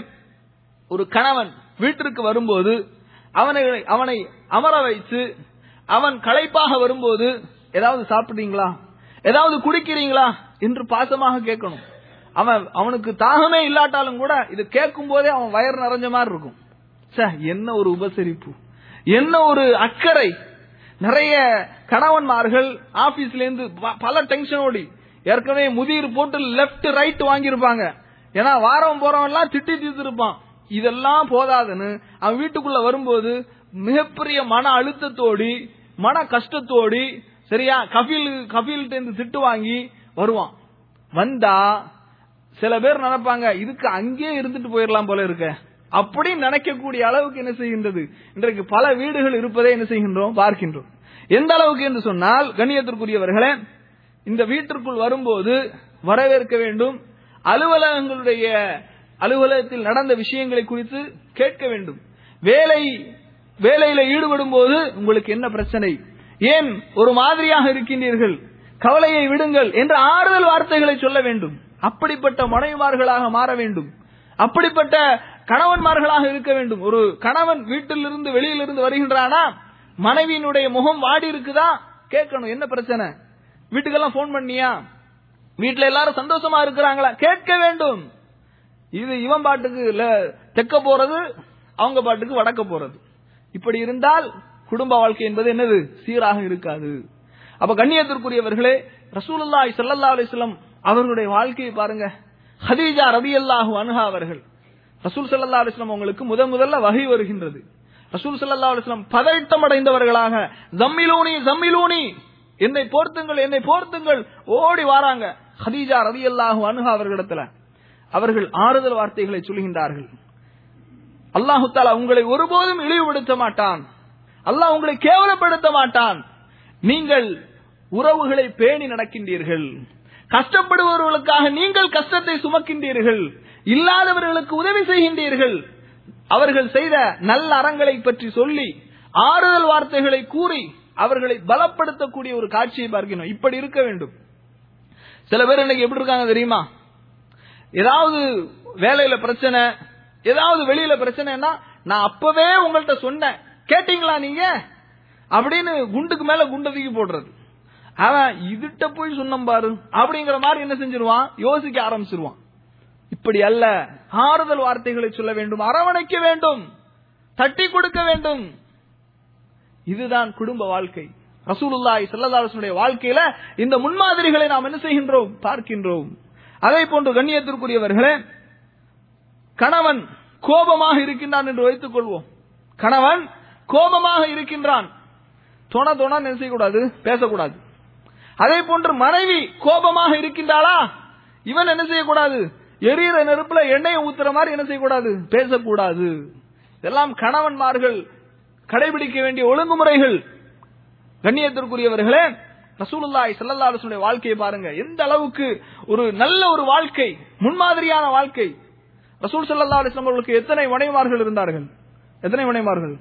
ஒரு கணவன் வீட்டிற்கு வரும்போது அவனை அவனை அமர வைத்து அவன் களைப்பாக வரும்போது ஏதாவது சாப்பிட்டீங்களா ஏதாவது குடிக்கிறீங்களா என்று பாசமாக கேட்கணும் அவன் அவனுக்கு தாகமே இல்லாட்டாலும் கூட இது கேட்கும் போதே அவன் வயர் நிறைஞ்ச மாதிரி இருக்கும் ச்சே, என்ன ஒரு உபசரிப்பு என்ன ஒரு அக்கறை நிறைய கணவன்மார்கள் ஆபீஸ்ல இருந்து ப- பல டென்ஷனோடி ஏற்கனவே முதிர் போட்டு லெப்ட் ரைட் வாங்கியிருப்பாங்க ஏன்னா வாரம் போறவன் எல்லாம் திட்டி தீர்த்திருப்பான் இதெல்லாம் போதாதுன்னு அவன் வீட்டுக்குள்ள வரும்போது மிகப்பெரிய மன அழுத்தத்தோடி மன கஷ்டத்தோடி சரியா கபில் கபில்கிட்ட இருந்து திட்டு வாங்கி வருவான் வந்தா சில பேர் நினைப்பாங்க இதுக்கு அங்கேயே இருந்துட்டு போயிடலாம் போல இருக்க அப்படி நினைக்கக்கூடிய அளவுக்கு என்ன செய்கின்றது இன்றைக்கு பல வீடுகள் இருப்பதை என்ன செய்கின்றோம் பார்க்கின்றோம் எந்த அளவுக்கு என்று சொன்னால் கண்ணியத்திற்குரியவர்களே இந்த வீட்டிற்குள் வரும்போது வரவேற்க வேண்டும் அலுவலகங்களுடைய அலுவலகத்தில் நடந்த விஷயங்களை குறித்து கேட்க வேண்டும் வேலை வேலையில ஈடுபடும் போது உங்களுக்கு என்ன பிரச்சனை ஏன் ஒரு மாதிரியாக இருக்கின்றீர்கள் கவலையை விடுங்கள் என்ற ஆறுதல் வார்த்தைகளை சொல்ல வேண்டும் அப்படிப்பட்ட மனைவிமார்களாக மாற வேண்டும் அப்படிப்பட்ட கணவன்மார்களாக இருக்க வேண்டும் ஒரு கணவன் வீட்டிலிருந்து வெளியிலிருந்து வருகின்றானா மனைவியினுடைய முகம் வாடி இருக்குதா கேட்கணும் என்ன பிரச்சனை வீட்டுக்கெல்லாம் போன் பண்ணியா வீட்டுல எல்லாரும் சந்தோஷமா இருக்கிறாங்களா கேட்க வேண்டும் இது இவன் பாட்டுக்கு இல்ல தெக்க போறது அவங்க பாட்டுக்கு வடக்க போறது இப்படி இருந்தால் குடும்ப வாழ்க்கை என்பது என்னது சீராக இருக்காது அப்ப கண்ணியத்திற்குரியவர்களே ரசூலுல்லாஹி ஸல்லல்லாஹு அலைஹி வஸல்லம் அவர்களுடைய வாழ்க்கையை பாருங்க ஹதீஜா ரலியல்லாஹு அன்ஹா அவர்கள் ரசூல் ஸல்லல்லாஹு அலைஹி வஸல்லம் அவங்களுக்கு முதன் முதல்ல வகை வருகின்றது ரசூல் ஸல்லல்லாஹு அலைஹி வஸல்லம் பதட்டம் அடைந்தவர்களாக ஜம்மிலூனி ஜம்மிலூனி என்னை போர்த்துங்கள் என்னை போர்த்துங்கள் ஓடி வாராங்க ஹதீஜா ரலியல்லாஹு அன்ஹா அவர்களிடத்துல அவர்கள் ஆறுதல் வார்த்தைகளை சொல்கின்றார்கள் அல்லாஹு தாலா உங்களை ஒருபோதும் இழிவுபடுத்த மாட்டான் அல்லாஹ் உங்களை கேவலப்படுத்த மாட்டான் நீங்கள் உறவுகளை பேணி நடக்கின்றீர்கள் கஷ்டப்படுபவர்களுக்காக நீங்கள் கஷ்டத்தை சுமக்கின்றீர்கள் இல்லாதவர்களுக்கு உதவி செய்கின்றீர்கள் அவர்கள் செய்த நல்ல அறங்களை பற்றி சொல்லி ஆறுதல் வார்த்தைகளை கூறி அவர்களை பலப்படுத்தக்கூடிய ஒரு காட்சியை பார்க்கணும் இப்படி இருக்க வேண்டும் சில பேர் இன்னைக்கு எப்படி இருக்காங்க தெரியுமா ஏதாவது வேலையில பிரச்சனை ஏதாவது வெளியில பிரச்சனைனா நான் அப்பவே உங்கள்ட்ட சொன்னேன் கேட்டீங்களா நீங்க அப்படின்னு குண்டுக்கு மேல குண்டை தூக்கி போடுறது அவன் இதுட்ட போய் சொன்னம் பாரு அப்படிங்கிற மாதிரி என்ன செஞ்சிருவான் யோசிக்க ஆரம்பிச்சிருவான் இப்படி அல்ல ஆறுதல் வார்த்தைகளை சொல்ல வேண்டும் அரவணைக்க வேண்டும் தட்டி கொடுக்க வேண்டும் இதுதான் குடும்ப வாழ்க்கை ரசூலுல்லாஹி ஸல்லல்லாஹு அலைஹி வஸல்லம் வாழ்க்கையில இந்த முன்மாதிரிகளை நாம் என்ன செய்கின்றோம் பார்க்கின்றோம் அதே போன்று கண்ணியத்திற்குரியவர்களே கணவன் கோபமாக இருக்கின்றான் என்று வைத்துக் கொள்வோம் கணவன் கோபமாக இருக்கின்றான் தொண தொண என்ன செய்யக்கூடாது பேசக்கூடாது அதே போன்று மனைவி கோபமாக இருக்கின்றாளா இவன் என்ன செய்யக்கூடாது எரியிற நெருப்புல எண்ணெயை ஊத்துற மாதிரி என்ன செய்யக்கூடாது பேசக்கூடாது இதெல்லாம் கணவன்மார்கள் கடைபிடிக்க வேண்டிய ஒழுங்குமுறைகள் கண்ணியத்திற்குரியவர்களே ரசூலுல்லாஹி ஸல்லல்லாஹு அலைஹி வஸல்லம் வாழ்க்கையை பாருங்க எந்த அளவுக்கு ஒரு நல்ல ஒரு வாழ்க்கை முன்மாதிரியான வாழ்க்கை ரசூல் ஸல்லல்லாஹு அலைஹி வஸல்லம் அவர்களுக்கு எத்தனை மனைவிமார்கள் இருந்தார்கள் எத்தனை மனைவிமார்கள்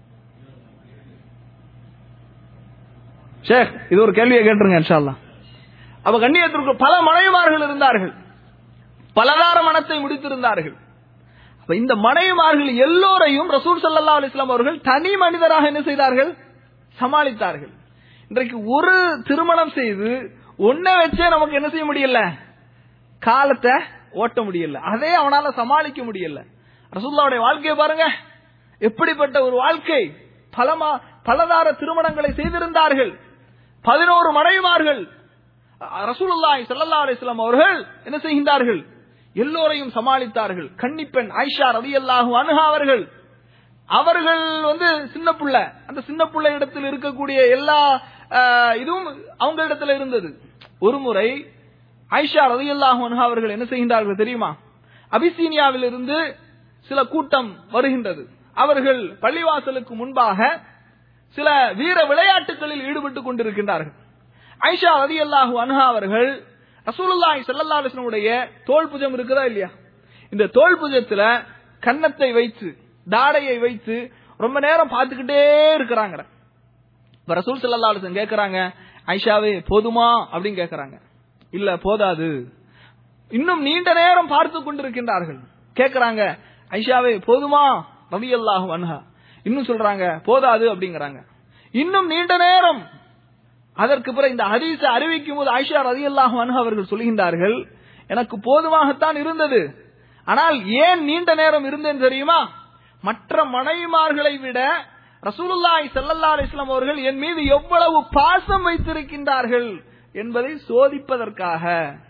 ஷேக் இது ஒரு கேள்வியை கேட்டுருங்க இன்ஷா அல்லாஹ் அப்ப கண்ணியத்திற்கு பல மனைவிமார்கள் இருந்தார்கள் பலதார மனத்தை முடித்திருந்தார்கள் அப்ப இந்த மனைவிமார்கள் எல்லோரையும் ரசூல் ஸல்லல்லாஹு அலைஹி வஸல்லம் அவர்கள் தனி மனிதராக என்ன செய்தார்கள் சமாளித்தார்கள் இன்றைக்கு ஒரு திருமணம் செய்து ஒன்ன வச்சே நமக்கு என்ன செய்ய முடியல காலத்தை ஓட்ட முடியல அதே அவனால சமாளிக்க முடியல ரசூல்லாவுடைய வாழ்க்கையை பாருங்க எப்படிப்பட்ட ஒரு வாழ்க்கை பலமா பலதார திருமணங்களை செய்திருந்தார்கள் பதினோரு மனைவிமார்கள் ரசூலுல்லாஹி ஸல்லல்லாஹு அலைஹி வஸல்லம் அவர்கள் என்ன செய்கின்றார்கள் எல்லோரையும் சமாளித்தார்கள் கன்னிப்பெண் ஆயிஷா ரலியல்லாஹு அன்ஹா அவர்கள் அவர்கள் வந்து சின்ன புள்ள அந்த சின்ன புள்ள இடத்தில் இருக்கக்கூடிய எல்லா ஆஹ், இதுவும் அவங்க இடத்துல இருந்தது ஒரு முறை ஆயிஷா ரலியல்லாஹு அன்ஹா அவர்கள் என்ன செய்கின்றார்கள் தெரியுமா அபிசீனியாவில் இருந்து சில கூட்டம் வருகின்றது அவர்கள் பள்ளிவாசலுக்கு முன்பாக சில வீர விளையாட்டுகளில் ஈடுபட்டுக் கொண்டிருக்கின்றார்கள் ஐஷா ரலியல்லாஹு அன்ஹா அவர்கள் ரசூலுல்லாஹி ஸல்லல்லாஹு அலைஹி வஸல்லம் உடைய தோள் புஜம் இருக்குதா இல்லையா இந்த தோள் புஜத்துல கன்னத்தை வைத்து தாடையை வைத்து ரொம்ப நேரம் பார்த்துக்கிட்டே இருக்கிறாங்க இப்ப ரசூல் ஸல்லல்லாஹு அலைஹி வஸல்லம் கேக்குறாங்க ஐஷாவே போதுமா அப்படின்னு கேக்குறாங்க இல்ல போதாது இன்னும் நீண்ட நேரம் பார்த்து கொண்டிருக்கின்றார்கள் கேக்குறாங்க ஐஷாவே போதுமா ரலியல்லாஹு அன்ஹா இன்னும் சொல்றாங்க போதாது அப்படிங்கறாங்க இன்னும் நீண்ட நேரம் அதற்கு பிறகு இந்த ஹதீஸை அறிவிக்கும் போது ஆயிஷா ரலியல்லாஹு அன்ஹா அவர்கள் சொல்கின்றார்கள் எனக்கு போதுமாகத்தான் இருந்தது ஆனால் ஏன் நீண்ட நேரம் இருந்தேன் தெரியுமா மற்ற மனைவிமார்களை விட ரசூலுல்லாஹி ஸல்லல்லாஹு அலைஹி வஸல்லம் அவர்கள் என் மீது எவ்வளவு பாசம் வைத்திருக்கின்றார்கள் என்பதை சோதிப்பதற்காக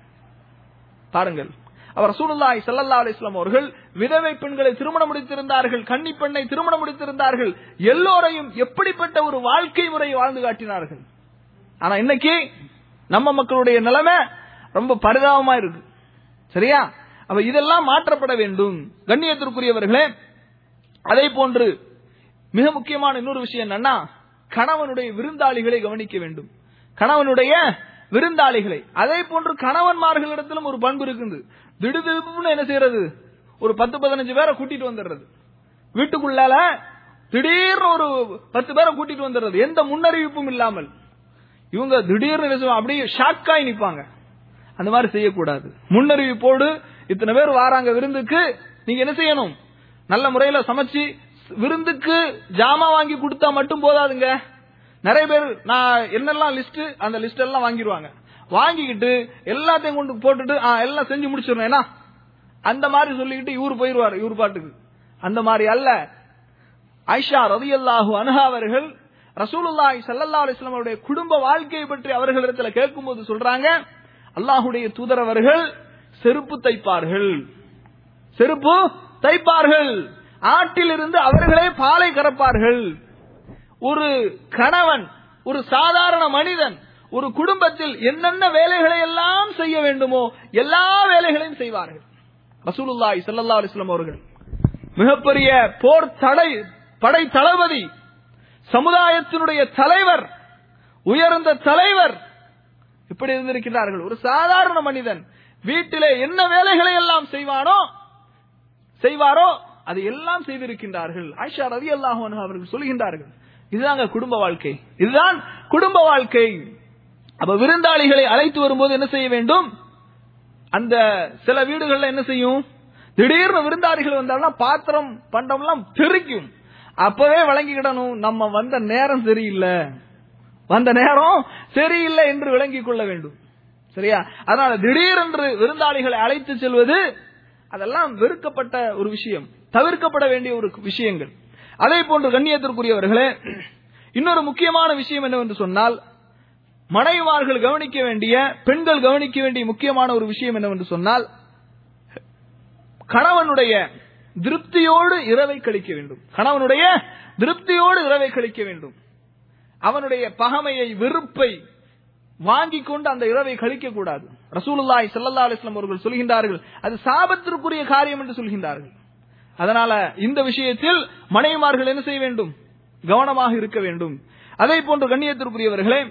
பாருங்கள் அவர் ரசூலுல்லாஹி ஸல்லல்லாஹு அலைஹி வஸல்லம் அவர்கள் விதவை பெண்களை திருமணம் முடித்திருந்தார்கள் கன்னி பெண்ணை திருமணம் முடித்திருந்தார்கள் எல்லோரையும் எப்படிப்பட்ட ஒரு வாழ்க்கை முறையை வாழ்ந்து காட்டினார்கள் ஆனா இன்னைக்கு நம்ம மக்களுடைய நிலைமை ரொம்ப பரிதாபமா இருக்கு சரியா அப்ப இதெல்லாம் மாற்றப்பட வேண்டும் கண்ணியத்திற்குரியவர்களே அதே போன்று மிக முக்கியமான இன்னொரு விஷயம் என்னன்னா கணவனுடைய விருந்தாளிகளை கவனிக்க வேண்டும் கணவனுடைய விருந்தாளிகளை அதே போன்று கணவன்மார்களிடத்திலும் ஒரு பண்பு இருக்குது திடுதிடுப்புன்னு என்ன செய்யறது ஒரு பத்து பதினஞ்சு பேரை கூட்டிட்டு வந்துடுறது வீட்டுக்குள்ளால திடீர்னு ஒரு பத்து பேரை கூட்டிட்டு வந்துடுறது எந்த முன்னறிவிப்பும் இல்லாமல் இவங்க திடீர்னு என்ன செய்வாங்க, அப்படியே ஷாக்காய் நிப்பாங்க அந்த மாதிரி செய்யக்கூடாது முன்னறிவிப்போடு இத்தனை பேர் வாராங்க விருந்துக்கு நீங்க என்ன செய்யணும் நல்ல முறையில சமைச்சு விருந்துக்கு ஜாமா வாங்கி கொடுத்தா மட்டும் போதாதுங்க நிறைய பேர் நான் என்னெல்லாம் லிஸ்ட் அந்த லிஸ்ட் எல்லாம் வாங்கிடுவாங்க வாங்கிக்கிட்டு எல்லாத்தையும் கொண்டு போட்டுட்டு ஆ, எல்லாம் செஞ்சு முடிச்சிடணும் ஏன்னா அந்த மாதிரி சொல்லிக்கிட்டு இவரு போயிருவாரு இவரு பாட்டுக்கு அந்த மாதிரி அல்ல ஐஷா ரதியல்லாஹு அன்ஹா அவர்கள் ரசூலுல்லாஹி ஸல்லல்லாஹு அலைஹி வஸல்லம் அவருடைய குடும்ப வாழ்க்கையை பற்றி அவர்களிடத்துல கேட்கும்போது சொல்றாங்க அல்லாஹ்வுடைய தூதர் அவர்கள் செருப்பு தைப்பார்கள் செருப்பு தைப்பார்கள் ஆட்டிலிருந்து அவர்களே பாலை கறப்பார்கள் ஒரு கணவன் ஒரு சாதாரண மனிதன் ஒரு குடும்பத்தில் என்னென்ன வேலைகளை எல்லாம் செய்ய வேண்டுமோ எல்லா வேலைகளையும் செய்வார்கள் ரசூலுல்லாஹி ஸல்லல்லாஹு அலைஹி வஸல்லம் அவர்கள் மிகப்பெரிய போர் தடை படை தளபதி சமுதாயத்தினுடைய தலைவர் உயர்ந்த தலைவர் இப்படி இருந்திருக்கிறார்கள் ஒரு சாதாரண மனிதன் வீட்டிலே என்ன வேலைகளை எல்லாம் செய்வானோ செய்வாரோ அதை எல்லாம் செய்திருக்கின்றார்கள் ஆயிஷா ரதி அல்லாஹு அவர்கள் சொல்கின்றார்கள் இதுதாங்க குடும்ப வாழ்க்கை இதுதான் குடும்ப வாழ்க்கை அப்ப விருந்தாளிகளை அழைத்து வரும்போது என்ன செய்ய வேண்டும் அந்த சில வீடுகள்ல என்ன செய்யும் திடீர்னு விருந்தாளிகள் வந்தாலும் பாத்திரம் பண்டம்லாம் தெறிக்கும் அப்பவே விளங்கிக்கிடணும் நம்ம வந்த நேரம் சரியில்லை வந்த நேரம் சரியில்லை என்று விளங்கிக் கொள்ள வேண்டும் சரியா அதனால திடீரென்று விருந்தாளிகளை அழைத்து செல்வது அதெல்லாம் வெறுக்கப்பட்ட ஒரு விஷயம் தவிர்க்கப்பட வேண்டிய ஒரு விஷயங்கள் அதே போன்று கண்ணியத்திற்குரியவர்களே இன்னொரு முக்கியமான விஷயம் என்னவென்று சொன்னால் மனைவிமார்கள் கவனிக்க வேண்டிய பெண்கள் கவனிக்க வேண்டிய முக்கியமான ஒரு விஷயம் என்னவென்று சொன்னால் கணவனுடைய திருப்தியோடு இரவை கழிக்க வேண்டும் கணவனுடைய திருப்தியோடு இரவை கழிக்க வேண்டும் அவனுடைய பகமையை வெறுப்பை வாங்கிக் கொண்டு அந்த இரவை கழிக்க கூடாது ரசூலுல்லாஹி ஸல்லல்லாஹு அலைஹி வஸல்லம் அவர்கள் சொல்கின்றார்கள் அது சாபத்திற்குரிய காரியம் என்று சொல்கின்றார்கள் அதனால இந்த விஷயத்தில் மனைவிமார்கள் என்ன செய்ய வேண்டும் கவனமாக இருக்க வேண்டும் அதே போன்று கண்ணியத்திற்குரியவர்களே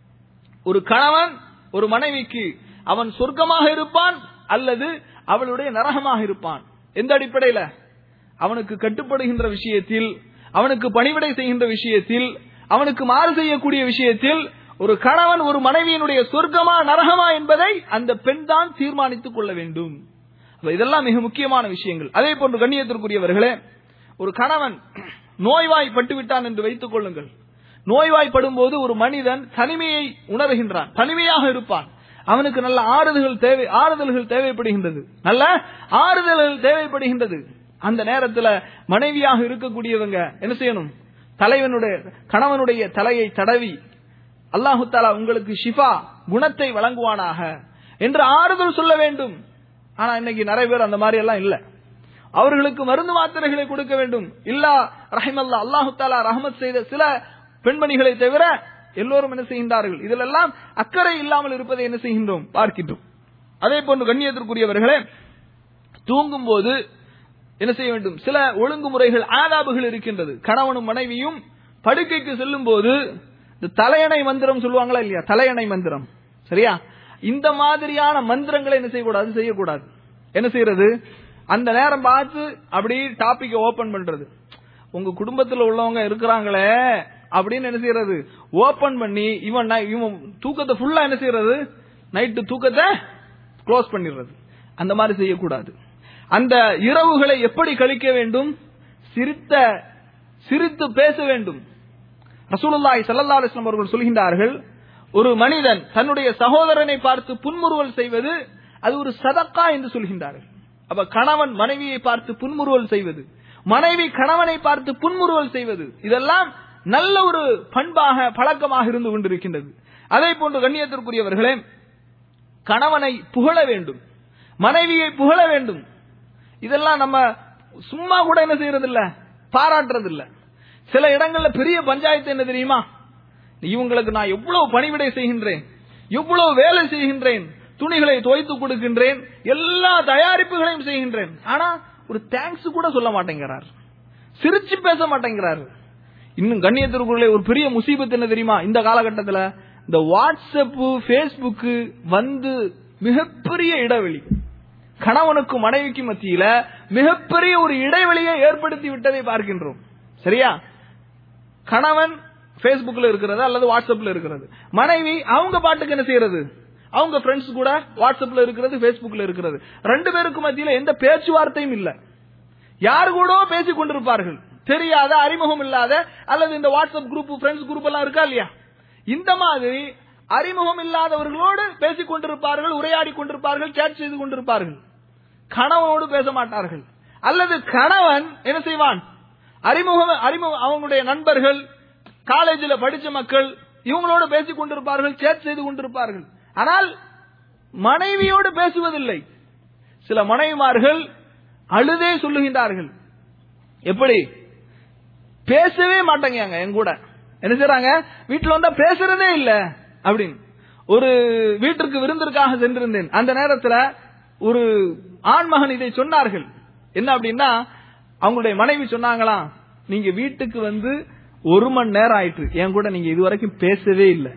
ஒரு கணவன் ஒரு மனைவிக்கு அவன் சொர்க்கமாக இருப்பான் அல்லது அவளுடைய நரகமாக இருப்பான் எந்த அடிப்படையில அவனுக்கு கட்டுப்படுகின்ற விஷயத்தில் அவனுக்கு பணிவிடை செய்கின்ற விஷயத்தில் அவனுக்கு மாறு செய்யக்கூடிய விஷயத்தில் ஒரு கணவன் ஒரு மனைவியினுடைய சொர்க்கமா நரகமா என்பதை அந்த பெண் தான் தீர்மானித்துக் கொள்ள வேண்டும் அப்ப இதெல்லாம் மிக முக்கியமான விஷயங்கள் அதே போன்று கண்ணியத்திற்குரியவர்களே ஒரு கணவன் நோய்வாய்ப்பட்டு விட்டான் என்று வைத்துக் கொள்ளுங்கள் நோய்வாய்ப்படும் போது ஒரு மனிதன் தனிமையை உணர்கின்றான் தனிமையாக இருப்பான் அவனுக்கு நல்ல ஆறுதல்கள் தேவை ஆறுதல்கள் தேவைப்படுகின்றது நல்ல ஆறுதல்கள் தேவைப்படுகின்றது அந்த நேரத்துல மனைவியாக இருக்கக்கூடியவங்க என்ன செய்யணும் தலைவனுடைய கணவனுடைய தலையை தடவி அல்லாஹு தாலா உங்களுக்கு ஷிஃபா குணத்தை வழங்குவானாக என்று ஆறுதல் சொல்ல வேண்டும் ஆனா இன்னைக்கு நிறைய பேர் அந்த மாதிரி எல்லாம் இல்ல அவர்களுக்கு மருந்து மாத்திரைகளை கொடுக்க வேண்டும் இல்லா ரஹிமல்லா அல்லாஹு தாலா ரஹமத் செய்த சில பெண்மணிகளை தவிர எல்லோரும் என்ன செய்கின்றார்கள் இதிலெல்லாம் அக்கறை இல்லாமல் இருப்பதை என்ன செய்கின்றோம் பார்க்கின்றோம் அதே போன்று கண்ணியத்திற்குரியவர்களே தூங்கும் போது என்ன செய்ய வேண்டும் சில ஒழுங்குமுறைகள் ஆதாபுகள் இருக்கின்றது கணவனும் மனைவியும் படுக்கைக்கு செல்லும் போது இந்த தலையணை மந்திரம் சொல்லுவாங்களா இல்லையா தலையணை மந்திரம் சரியா இந்த மாதிரியான மந்திரங்களை என்ன செய்யக்கூடாது செய்யக்கூடாது என்ன செய்யறது அந்த நேரம் பார்த்து அப்படி டாபிக் ஓபன் பண்றது உங்க குடும்பத்துல உள்ளவங்க இருக்கிறாங்களே அப்படின்னு என்ன செய்யறது ஓபன் பண்ணி இவன் நை- இவன் தூக்கத்தை ஃபுல்லா என்ன செய்யறது நைட்டு தூக்கத்தை க்ளோஸ் பண்ணிடுறது அந்த மாதிரி செய்யக்கூடாது அந்த இரவுகளை எப்படி கழிக்க வேண்டும் சிரித்த சிரித்து பேச வேண்டும் ரசூலுல்லாஹி ஸல்லல்லாஹு அலைஹி வஸல்லம் அவர்கள் சொல்கின்றார்கள் ஒரு மனிதன் தன்னுடைய சகோதரனை பார்த்து புன்முறுவல் செய்வது அது ஒரு சதக்கா என்று சொல்கின்றார்கள் அப்ப கணவன் மனைவியை பார்த்து புன்முறுவல் செய்வது மனைவி கணவனை பார்த்து புன்முறுவல் செய்வது இதெல்லாம் நல்ல ஒரு பண்பாக பழக்கமாக இருந்து கொண்டிருக்கின்றது அதே போன்று கண்ணியத்திற்குரியவர்களே கணவனை புகழ வேண்டும் மனைவியை புகழ வேண்டும் இதெல்லாம் நம்ம சும்மா கூட என்ன செய்யறது இல்ல பாராட்டுறது இல்ல சில இடங்கள்ல பெரிய பஞ்சாயத்து என்ன தெரியுமா இவங்களுக்கு நான் எவ்வளவு பணிவிடை செய்கின்றேன் எவ்வளவு வேலை செய்கின்றேன் துணிகளை துவைத்து கொடுக்கின்றேன் எல்லா தயாரிப்புகளையும் செய்கின்றேன் ஆனா ஒரு தேங்க்ஸ் கூட சொல்ல மாட்டேங்கிறார் சிரிச்சு பேச மாட்டேங்கிறார் இன்னும் கண்ணியத்திற்குள்ளே ஒரு பெரிய முசீபத் என்ன தெரியுமா இந்த காலகட்டத்துல இந்த வாட்ஸ்அப் Facebook வந்து மிகப்பெரிய இடைவெளி கணவனுக்கும் மனைவிக்கும் மத்தியில மிகப்பெரிய ஒரு இடைவெளியை ஏற்படுத்தி விட்டதை பார்க்கின்றோம் சரியா கணவன் Facebookல இருக்கிறது அல்லது வாட்ஸ்அப்ல இருக்கிறது மனைவி அவங்க பாட்டுக்கு என்ன செய்யறது அவங்க ஃப்ரெண்ட்ஸ் கூட வாட்ஸ்அப்ல இருக்கிறது Facebookல இருக்கிறது ரெண்டு பேருக்கு மத்தியில எந்த பேச்சுவார்த்தையும் இல்ல யாரு கூட பேசிக் கொண்டிருப்பார்கள் தெரியாத அறிமுகம் இல்லாத அல்லது இந்த வாட்ஸ்அப் குரூப் ஃப்ரெண்ட்ஸ் குரூப் எல்லாம் இருக்கா இல்லையா இந்த மாதிரி அறிமுகம் இல்லாதவர்களோடு பேசிக் கொண்டிருப்பார்கள் உரையாடி கொண்டிருப்பார்கள் சேட் செய்து கொண்டிருப்பார்கள் கணவனோடு பேச மாட்டார்கள் அல்லது கணவன் என்ன செய்வான் அறிமுகம் அறிமுகம் அவங்களுடைய நண்பர்கள் காலேஜில் படிச்ச மக்கள் இவங்களோடு பேசிக் கொண்டிருப்பார்கள் சேட் செய்து கொண்டிருப்பார்கள் ஆனால் மனைவியோடு பேசுவதில்லை சில மனைவிமார்கள் அழுதே சொல்லுகின்றார்கள் எப்படி பேசவே மாட்டேங்க என் கூட என்ன செய்றாங்க வீட்டுல வந்தா பேசுறதே இல்ல அப்படின்னு ஒரு வீட்டிற்கு விருந்திற்காக சென்றிருந்தேன் அந்த நேரத்துல ஒரு ஆண்மகன் இதை சொன்னார்கள் என்ன அப்படின்னா அவங்களுடைய மனைவி சொன்னாங்களாம் நீங்க வீட்டுக்கு வந்து ஒரு மணி நேரம் ஆயிட்டு என் கூட நீங்க இதுவரைக்கும் பேசவே இல்லை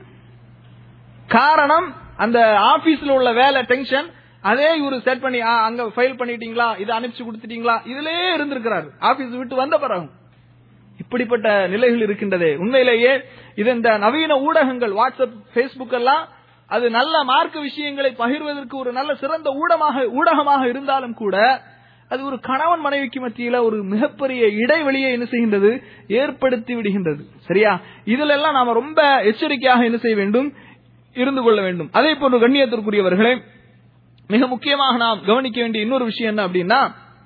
காரணம் அந்த ஆபீஸ்ல உள்ள வேலை டென்ஷன் அதே இவரு செட் பண்ணி ஆ, அங்க ஃபைல் பண்ணிட்டீங்களா இதை அனுப்பிச்சு கொடுத்துட்டீங்களா இதுலயே இருந்திருக்கிறாரு ஆபீஸ் விட்டு வந்த பிறகு இப்படிப்பட்ட நிலைகள் இருக்கின்றதே உண்மையிலேயே இது இந்த நவீன ஊடகங்கள் வாட்ஸ்அப் Facebook எல்லாம் அது நல்ல மார்க்க விஷயங்களை பகிர்வதற்கு ஒரு நல்ல சிறந்த ஊடகமாக ஊடகமாக இருந்தாலும் கூட அது ஒரு கணவன் மனைவிக்கு மத்தியில ஒரு மிகப்பெரிய இடைவெளியை என்ன செய்கின்றது ஏற்படுத்தி விடுகின்றது சரியா இதுல எல்லாம் நாம ரொம்ப எச்சரிக்கையாக என்ன செய்ய வேண்டும் இருந்து கொள்ள வேண்டும் அதே போன்று கண்ணியத்திற்குரியவர்களே மிக முக்கியமாக நாம் கவனிக்க வேண்டிய இன்னொரு விஷயம் என்ன அப்படின்னா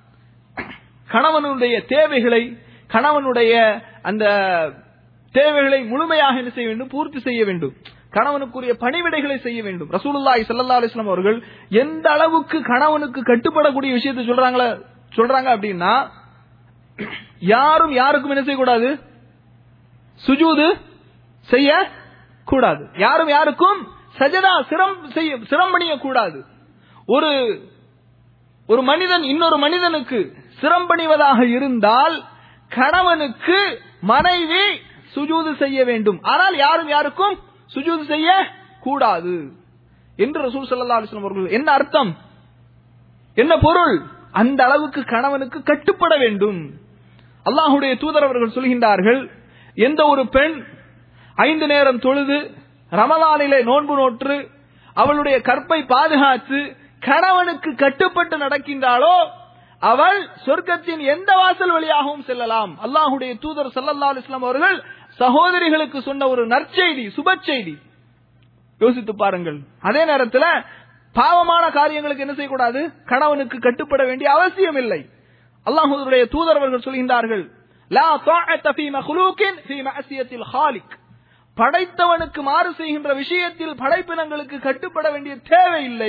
கணவனுடைய தேவைகளை கணவனுடைய அந்த தேவைகளை முழுமையாக என்ன செய்ய வேண்டும் பூர்த்தி செய்ய வேண்டும் கணவனுக்குரிய பணிவிடைகளை செய்ய வேண்டும் ரசூலுல்லாஹி ஸல்லல்லாஹு அலைஹி வஸல்லம் அவர்கள் எந்த அளவுக்கு கணவனுக்கு கட்டுப்படக்கூடிய விஷயத்தை சொல்றாங்களா சொல்றாங்க அப்படின்னா யாரும் யாருக்கும் என்ன செய்யக்கூடாது சுஜூது செய்ய கூடாது யாரும் யாருக்கும் சஜதா சிரம் செய்ய சிரம் பணிய கூடாது ஒரு ஒரு மனிதன் இன்னொரு மனிதனுக்கு சிரம்பணிவதாக இருந்தால் கணவனுக்கு மனைவி சுஜூது செய்ய வேண்டும் ஆனால் யாரும் யாருக்கும் சுஜூது செய்ய கூடாது என்று ரசூல் ஸல்லல்லாஹு அலைஹி வஸல்லம் அவர்கள் என்ன அர்த்தம் என்ன பொருள் அந்த அளவுக்கு கணவனுக்கு கட்டுப்பட வேண்டும் அல்லாஹுடைய தூதர் அவர்கள் சொல்கின்றார்கள் எந்த ஒரு பெண் ஐந்து நேரம் தொழுது ரமலானிலே நோன்பு நோற்று அவளுடைய கற்பை பாதுகாத்து கணவனுக்கு கட்டுப்பட்டு நடக்கின்றாளோ அவள் சொர்க்கத்தின் எந்த வாசல் வழியாகவும் செல்லலாம் அல்லாஹுடைய தூதர் ஸல்லல்லாஹு அலைஹி வஸல்லம் அவர்கள் சகோதரிகளுக்கு சொன்ன ஒரு நற்செய்தி சுப செய்தி யோசித்து பாருங்கள் அதே நேரத்தில் பாவமான காரியங்களுக்கு என்ன செய்யக்கூடாது கணவனுக்கு கட்டுப்பட வேண்டிய அவசியம் இல்லை அல்லாஹுடைய தூதரவர்கள் சொல்கின்றார்கள் லா தாஅத்த ஃபீ மக்லூக்கின் ஃபீ மஅசியத்தில் ஹாலிக் படைத்தவனுக்கு மாறு செய்கின்ற விஷயத்தில் படைப்பினங்களுக்கு கட்டுப்பட வேண்டிய தேவையில்லை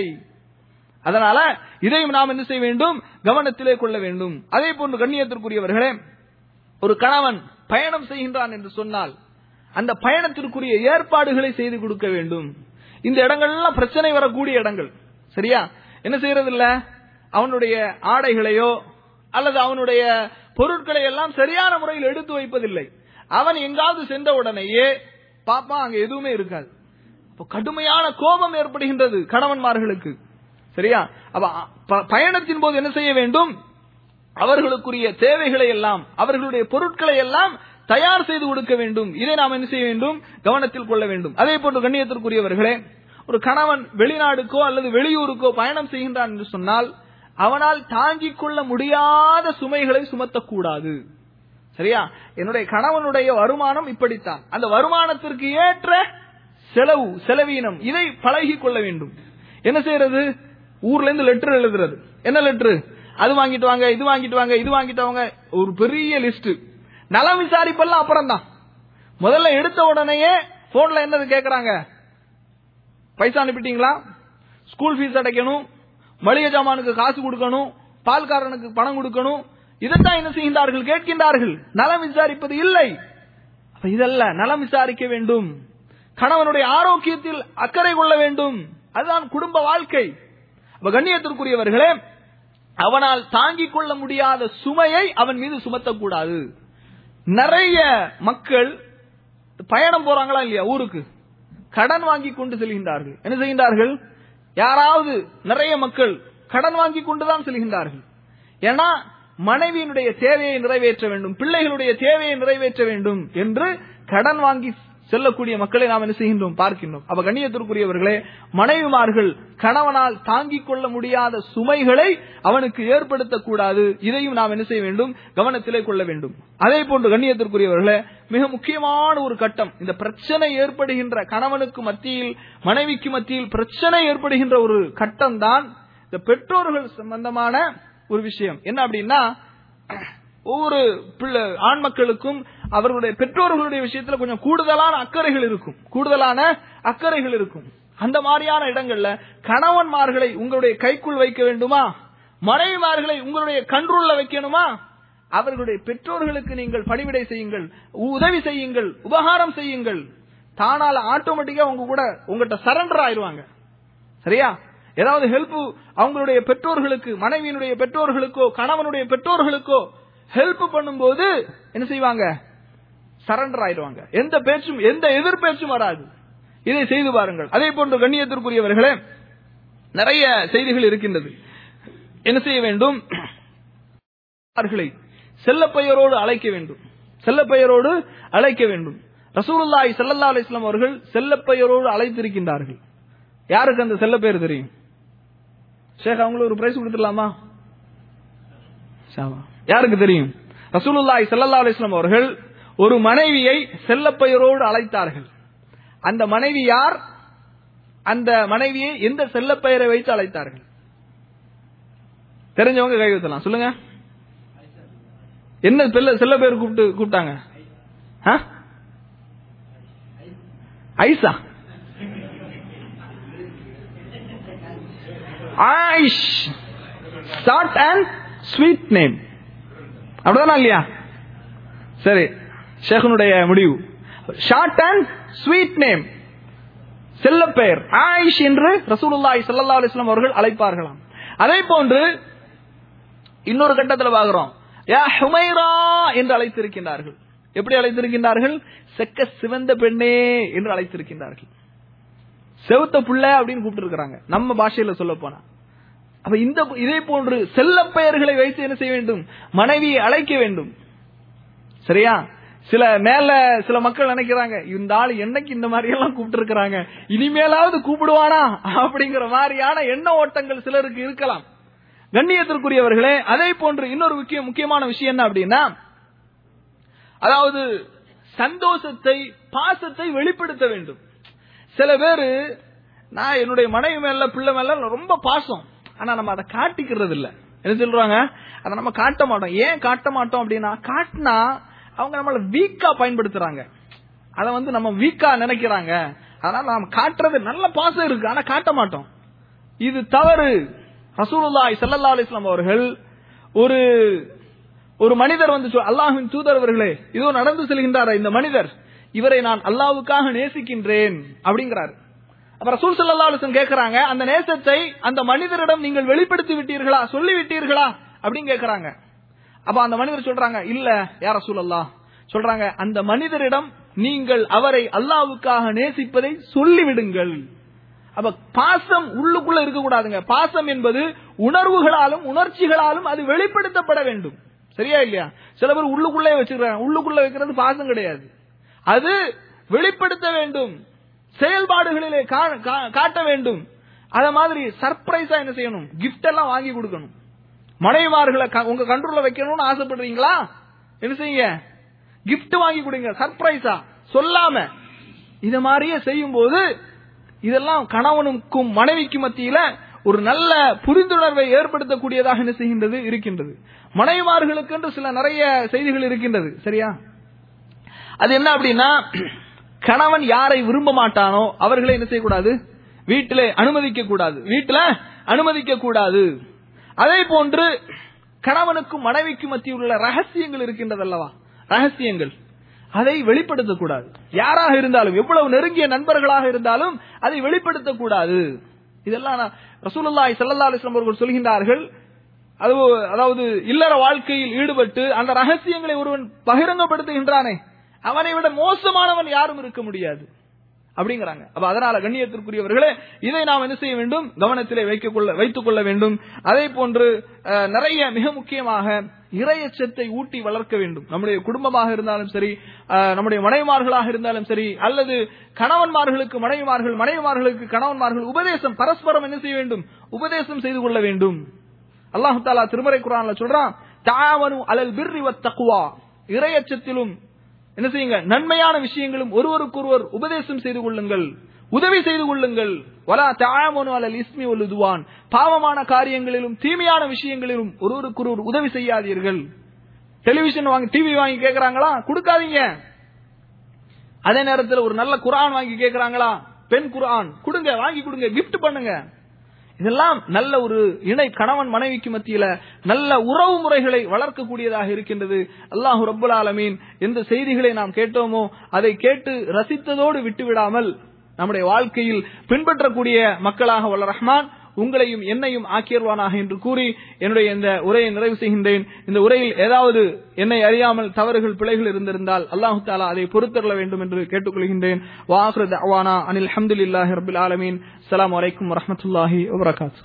அதனால இதையும் நாம் என்ன செய்ய வேண்டும் கவனத்திலே கொள்ள வேண்டும் அதே போன்று கண்ணியத்திற்குரியவர்களே ஒரு கணவன் பயணம் செய்கின்றான் என்று சொன்னால் அந்த பயணத்திற்குரிய ஏற்பாடுகளை செய்து கொடுக்க வேண்டும் இந்த இடங்கள்லாம் பிரச்சனை வரக்கூடிய இடங்கள் சரியா என்ன செய்யறது இல்ல அவனுடைய ஆடைகளையோ அல்லது அவனுடைய பொருட்களை எல்லாம் சரியான முறையில் எடுத்து வைப்பதில்லை அவன் எங்காவது சென்ற உடனேயே பாப்பா அங்க எதுவுமே இருக்காது அப்போ கடுமையான கோபம் ஏற்படுகின்றது கணவன்மார்களுக்கு சரியா அப்ப ப- பயணத்தின் போது என்ன செய்ய வேண்டும் அவர்களுக்குரிய தேவைகளை எல்லாம் அவர்களுடைய பொருட்களை எல்லாம் தயார் செய்து கொடுக்க வேண்டும் இதை நாம் என்ன செய்ய வேண்டும் கவனத்தில் கொள்ள வேண்டும் அதே போன்று கண்ணியத்திற்குரியவர்களே ஒரு கணவன் வெளிநாடுக்கோ அல்லது வெளியூருக்கோ பயணம் செய்கின்றான் என்று சொன்னால் அவனால் தாங்கிக் கொள்ள முடியாத சுமைகளை சுமத்தக்கூடாது சரியா என்னுடைய கணவனுடைய வருமானம் இப்படித்தான் அந்த வருமானத்திற்கு ஏற்ற செலவு செலவீனம் இதை பழகிக் கொள்ள வேண்டும் என்ன செய்யறது ஊர்ல இருந்து லெட்டர் எழுதுறது என்ன லெட்டர் அது வாங்கிட்டு வாங்க இது வாங்கிட்டு வாங்க இது வாங்கிட்டு வாங்க ஒரு பெரிய லிஸ்ட் நலம் விசாரிப்பெல்லாம் அப்புறம் தான் முதல்ல எடுத்த உடனேயே போன்ல என்னது கேக்குறாங்க பைசா அனுப்பிட்டீங்களா ஸ்கூல் ஃபீஸ் அடைக்கணும் மளிகை ஜாமானுக்கு காசு கொடுக்கணும் பால்காரனுக்கு பணம் கொடுக்கணும் இதைத்தான் என்ன செய்கின்றார்கள் கேட்கின்றார்கள் நலம் விசாரிப்பது இல்லை அப்ப இதல்ல நலம் விசாரிக்க வேண்டும் கணவனுடைய ஆரோக்கியத்தில் அக்கறை கொள்ள வேண்டும் அதுதான் குடும்ப வாழ்க்கை அப்ப கண்ணியத்திற்குரியவர்களே அவனால் தாங்கிக் கொள்ள முடியாத சுமையை அவன் மீது சுமத்தக்கூடாது நிறைய மக்கள் பயணம் போறாங்களா இல்லையா ஊருக்கு கடன் வாங்கி கொண்டு செல்கின்றார்கள் என்ன செய்கின்றார்கள் யாராவது நிறைய மக்கள் கடன் வாங்கி கொண்டுதான் செல்கின்றார்கள் ஏன்னா மனைவியினுடைய தேவையை நிறைவேற்ற வேண்டும் பிள்ளைகளுடைய தேவையை நிறைவேற்ற வேண்டும் என்று கடன் வாங்கி செல்லக்கூடிய மக்களை நாம் என்ன செய்கின்றோம் பார்க்கின்றோம் அப்ப கண்ணியத்திற்குரியவர்களே மனைவிமார்கள் கணவனால் தாங்கிக் கொள்ள முடியாத சுமைகளை அவனுக்கு ஏற்படுத்தக்கூடாது இதையும் நாம் என்ன செய்ய வேண்டும் கவனத்திலே கொள்ள வேண்டும் அதே போன்று கண்ணியத்திற்குரியவர்களே மிக முக்கியமான ஒரு கட்டம் இந்த பிரச்சனை ஏற்படுகின்ற கணவனுக்கு மத்தியில் மனைவிக்கு மத்தியில் பிரச்சனை ஏற்படுகின்ற ஒரு கட்டம் தான் இந்த பெற்றோர்கள் சம்பந்தமான ஒரு விஷயம் என்ன அப்படின்னா ஒவ்வொரு பிள்ளை ஆண் மக்களுக்கும் அவர்களுடைய பெற்றோர்களுடைய விஷயத்துல கொஞ்சம் கூடுதலான அக்கறைகள் இருக்கும் கூடுதலான அக்கறைகள் இருக்கும் அந்த மாதிரியான இடங்கள்ல கணவன்மார்களை உங்களுடைய கைக்குள் வைக்க வேண்டுமா மனைவிமார்களை உங்களுடைய கண்ட்ரோல்ல வைக்கணுமா அவர்களுடைய பெற்றோர்களுக்கு நீங்கள் பணிவிடை செய்யுங்கள் உதவி செய்யுங்கள் உபகாரம் செய்யுங்கள் தானால ஆட்டோமேட்டிக்கா உங்க கூட உங்ககிட்ட சரண்டர் ஆயிருவாங்க சரியா ஏதாவது ஹெல்ப் அவங்களுடைய பெற்றோர்களுக்கு மனைவியினுடைய பெற்றோர்களுக்கோ கணவனுடைய பெற்றோர்களுக்கோ ஹெல்ப் பண்ணும்போது என்ன செய்வாங்க சரண்டர் ஆயிடுவாங்க எந்த பேச்சும் எந்த எதிர்பேச்சும் வராது இதை செய்து பாருங்கள் அதே போன்று கண்ணியத்திற்குரியவர்களே நிறைய செய்திகள் இருக்கின்றது என்ன செய்ய வேண்டும் அவர்களை செல்லப்பெயரோடு அழைக்க வேண்டும் செல்லப்பெயரோடு அழைக்க வேண்டும் ரசூலுல்லாஹி ஸல்லல்லாஹு அலைஹி வஸல்லம் அவர்கள் செல்லப்பெயரோடு அழைத்திருக்கின்றார்கள் யாருக்கு அந்த செல்லப்பெயர் தெரியும் ஷேக் அவங்களுக்கு ஒரு பிரைஸ் கொடுத்துடலாமா ஷாவா. யாருக்கு தெரியும் ரசூலுல்லாஹி ஸல்லல்லாஹு அலைஹி வஸல்லம் அவர்கள் ஒரு மனைவியை செல்லப்பெயரோடு அழைத்தார்கள் அந்த மனைவி யார் அந்த மனைவியை எந்த செல்லப்பெயரை வைத்து அழைத்தார்கள் தெரிஞ்சவங்க கை வைத்தலாம் சொல்லுங்க என்ன செல்ல செல்ல பேர் கூப்பிட்டு கூப்பிட்டாங்க ஆ? ஐசா ஆயிஷ் ஷார்ட் அண்ட் ஸ்வீட் நேம் அப்படிதானா இல்லையா சரி ஷேഖனுடைய முடிவு ஷார்ட் அண்ட் ஸ்வீட் நேம் செல்ல பெயர் ஆயிஷ் என்று ரசூலுல்லாஹி ஸல்லல்லாஹு அலைஹி வஸல்லம் அவர்கள் அழைப்பார்களாம் அதே போன்று இன்னொரு கட்டத்துல பாக்குறோம் யா ஹுமைரா என்று அழைத்திருக்கின்றார்கள் எப்படி அழைத்திருக்கின்றார்கள் செக்க சிவந்த பெண்ணே என்று அழைத்திருக்கின்றார்கள் செவுத்த புள்ள அப்படின்னு கூப்பிட்டு இருக்கிறாங்க நம்ம பாஷையில சொல்ல போனா அப்ப இந்த இதே போன்று செல்ல பெயர்களை வைத்து என்ன செய்ய வேண்டும் மனைவியை அழைக்க வேண்டும் சரியா சில மேல சில மக்கள் நினைக்கிறாங்க இந்த ஆள் என்னைக்கு இந்த மாதிரி எல்லாம் கூப்பிட்டு இருக்கிறாங்க இனிமேலாவது கூப்பிடுவானா அப்படிங்கிற மாதிரியான எண்ண ஓட்டங்கள் சிலருக்கு இருக்கலாம் கண்ணியத்திற்குரியவர்களே அதே போன்று இன்னொரு முக்கிய முக்கியமான விஷயம் என்ன அப்படின்னா அதாவது சந்தோஷத்தை பாசத்தை வெளிப்படுத்த வேண்டும் சில பேரு நான் என்னுடைய மனைவி மேல பிள்ளை மேல ரொம்ப பாசம் ஆனா நம்ம அதை காட்டிக்கிறது இல்ல என்ன சொல்றாங்க அதை நம்ம காட்ட மாட்டோம் ஏன் காட்ட மாட்டோம் அப்படின்னா காட்டினா அவங்க நம்மள வீக்கா பயன்படுத்துறாங்க அதை வந்து நம்ம வீக்கா நினைக்கிறாங்க அதனால நம்ம காட்டுறது நல்ல பாசம் இருக்கு ஆனா காட்ட மாட்டோம் இது தவறு ரசூலுல்லாஹி ஸல்லல்லாஹு அலைஹி வஸல்லம் அவர்கள் ஒரு ஒரு மனிதர் வந்து சொல்- அல்லாஹ்வின் தூதர் அவர்களே இதோ நடந்து செல்கின்றாரா இந்த மனிதர் இவரை நான் அல்லாஹ்வுக்காக நேசிக்கின்றேன் அப்படிங்கிறார் அப்ப ரசூல் ஸல்லல்லாஹு அலைஹி வஸல்லம் கேக்குறாங்க அந்த நேசத்தை அந்த மனிதரிடம் நீங்கள் வெளிப்படுத்தி விட்டீர்களா சொல்லி விட்டீர்களா அப்படின்னு கேக்குறாங்க அப்ப அந்த மனிதர் சொல்றாங்க இல்ல யார் ரசூலல்லாஹ் சொல்றாங்க அந்த மனிதரிடம் நீங்கள் அவரை அல்லாஹ்வுக்காக நேசிப்பதை சொல்லிவிடுங்கள் அப்ப பாசம் உள்ளுக்குள்ள இருக்க கூடாதுங்க பாசம் என்பது உணர்வுகளாலும் உணர்ச்சிகளாலும் அது வெளிப்படுத்தப்பட வேண்டும் சரியா இல்லையா சில பேர் உள்ளுக்குள்ளே வச்சிருக்காங்க உள்ளுக்குள்ள வைக்கிறது பாசம் கிடையாது அது வெளிப்படுத்த வேண்டும் செயல்பாடுகளிலே கா- கா- காட்ட வேண்டும் அத மாதிரி சர்ப்ரைஸா என்ன செய்யணும் கிஃப்ட் எல்லாம் வாங்கி கொடுக்கணும் மனைவிமார்களை க- உங்க கண்ட்ரோல்ல வைக்கணும்னு ஆசைப்படுறீங்களா என்ன செய்யுங்க கிஃப்ட் வாங்கி கொடுங்க சர்ப்ரைஸா சொல்லாம இத மாதிரியே செய்யும் போது இதெல்லாம் கணவனுக்கும் மனைவிக்கும் மத்தியில ஒரு நல்ல புரிந்துணர்வை ஏற்படுத்தக்கூடியதாக என்ன செய்கின்றது இருக்கின்றது மனைவிமார்களுக்கு என்று சில நிறைய செய்திகள் இருக்கின்றது சரியா அது என்ன அப்படின்னா கணவன் யாரை விரும்ப மாட்டானோ அவர்களை என்ன செய்யக்கூடாது வீட்டிலே அனுமதிக்க கூடாது வீட்டில அனுமதிக்க கூடாது அதே போன்று கணவனுக்கும் மனைவிக்கும் மத்தியில் உள்ள ரகசியங்கள் இருக்கின்றது அல்லவா ரகசியங்கள் அதை வெளிப்படுத்தக்கூடாது யாராக இருந்தாலும் எவ்வளவு நெருங்கிய நண்பர்களாக இருந்தாலும் அதை வெளிப்படுத்தக்கூடாது இதெல்லாம் நான் ரசூலுல்லாஹி ஸல்லல்லாஹு அலைஹி வஸல்லம் அவர்கள் சொல்கின்றார்கள் அது அதாவது இல்லற வாழ்க்கையில் ஈடுபட்டு அந்த ரகசியங்களை ஒருவன் பகிரங்கப்படுத்துகின்றானே அவனை விட மோசமானவன் யாரும் இருக்க முடியாது அப்படிங்கிறாங்க அப்ப அதனால கண்ணியத்திற்குரியவர்களே இதை நாம் என்ன செய்ய வேண்டும் கவனத்திலே வைக்க கொள்ள வைத்துக் கொள்ள வேண்டும் அதே போன்று அஹ், நிறைய மிக முக்கியமாக இரையச்சத்தை ஊட்டி வளர்க்க வேண்டும் நம்முடைய குடும்பமாக இருந்தாலும் சரி அஹ், நம்முடைய மனைவிமார்களாக இருந்தாலும் சரி அல்லது கணவன்மார்களுக்கு மனைவிமார்கள் மனைவிமார்களுக்கு கணவன்மார்கள் உபதேசம் பரஸ்பரம் என்ன செய்ய வேண்டும் உபதேசம் செய்து கொள்ள வேண்டும் அல்லாஹு தாலா திருமறை குரான்ல சொல்றான் தாவனு அலல் பிர்ரி வத் தக்வா இரையச்சத்திலும் என்ன செய்யுங்க நன்மையான விஷயங்களும் ஒருவருக்கொருவர் உபதேசம் செய்து கொள்ளுங்கள் உதவி செய்து கொள்ளுங்கள் வலா தாமனு அலல் இஸ்மி ஒல்லுதுவான் பாவமான காரியங்களிலும் தீமையான விஷயங்களிலும் ஒருவருக்கொருவர் உதவி செய்யாதீர்கள் டெலிவிஷன் வாங்கி டிவி வாங்கி கேக்குறாங்களா கொடுக்காதீங்க அதே நேரத்தில் ஒரு நல்ல குர்ஆன் வாங்கி கேக்குறாங்களா பெண் குர்ஆன் கொடுங்க வாங்கி கொடுங்க gift பண்ணுங்க இதெல்லாம் நல்ல ஒரு இணை கணவன் மனைவிக்கு மத்தியில நல்ல உறவு முறைகளை வளர்க்கக்கூடியதாக இருக்கின்றது அல்லாஹு ரப்புல் ஆலமீன் எந்த செய்திகளை நாம் கேட்டோமோ அதை கேட்டு ரசித்ததோடு விட்டுவிடாமல் நம்முடைய வாழ்க்கையில் பின்பற்றக்கூடிய மக்களாக வல்ல ரஹ்மான் உங்களையும் என்னையும் ஆக்கியர்வானாக என்று கூறி என்னுடைய இந்த உரையை நிறைவு செய்கின்றேன் இந்த உரையில் ஏதாவது என்னை அறியாமல் தவறுகள் பிழைகள் இருந்திருந்தால் அல்லாஹு தாலா அதை பொறுத்தருள வேண்டும் என்று கேட்டுக்கொள்கின்றேன் வாஹ்ரு தஅவானா அனில் ஹம்துலில்லாஹி ரபில் ஆலமீன் அஸ்ஸலாமு அலைக்கும் வரஹ்மத்துல்லாஹி வபரகாத்துஹு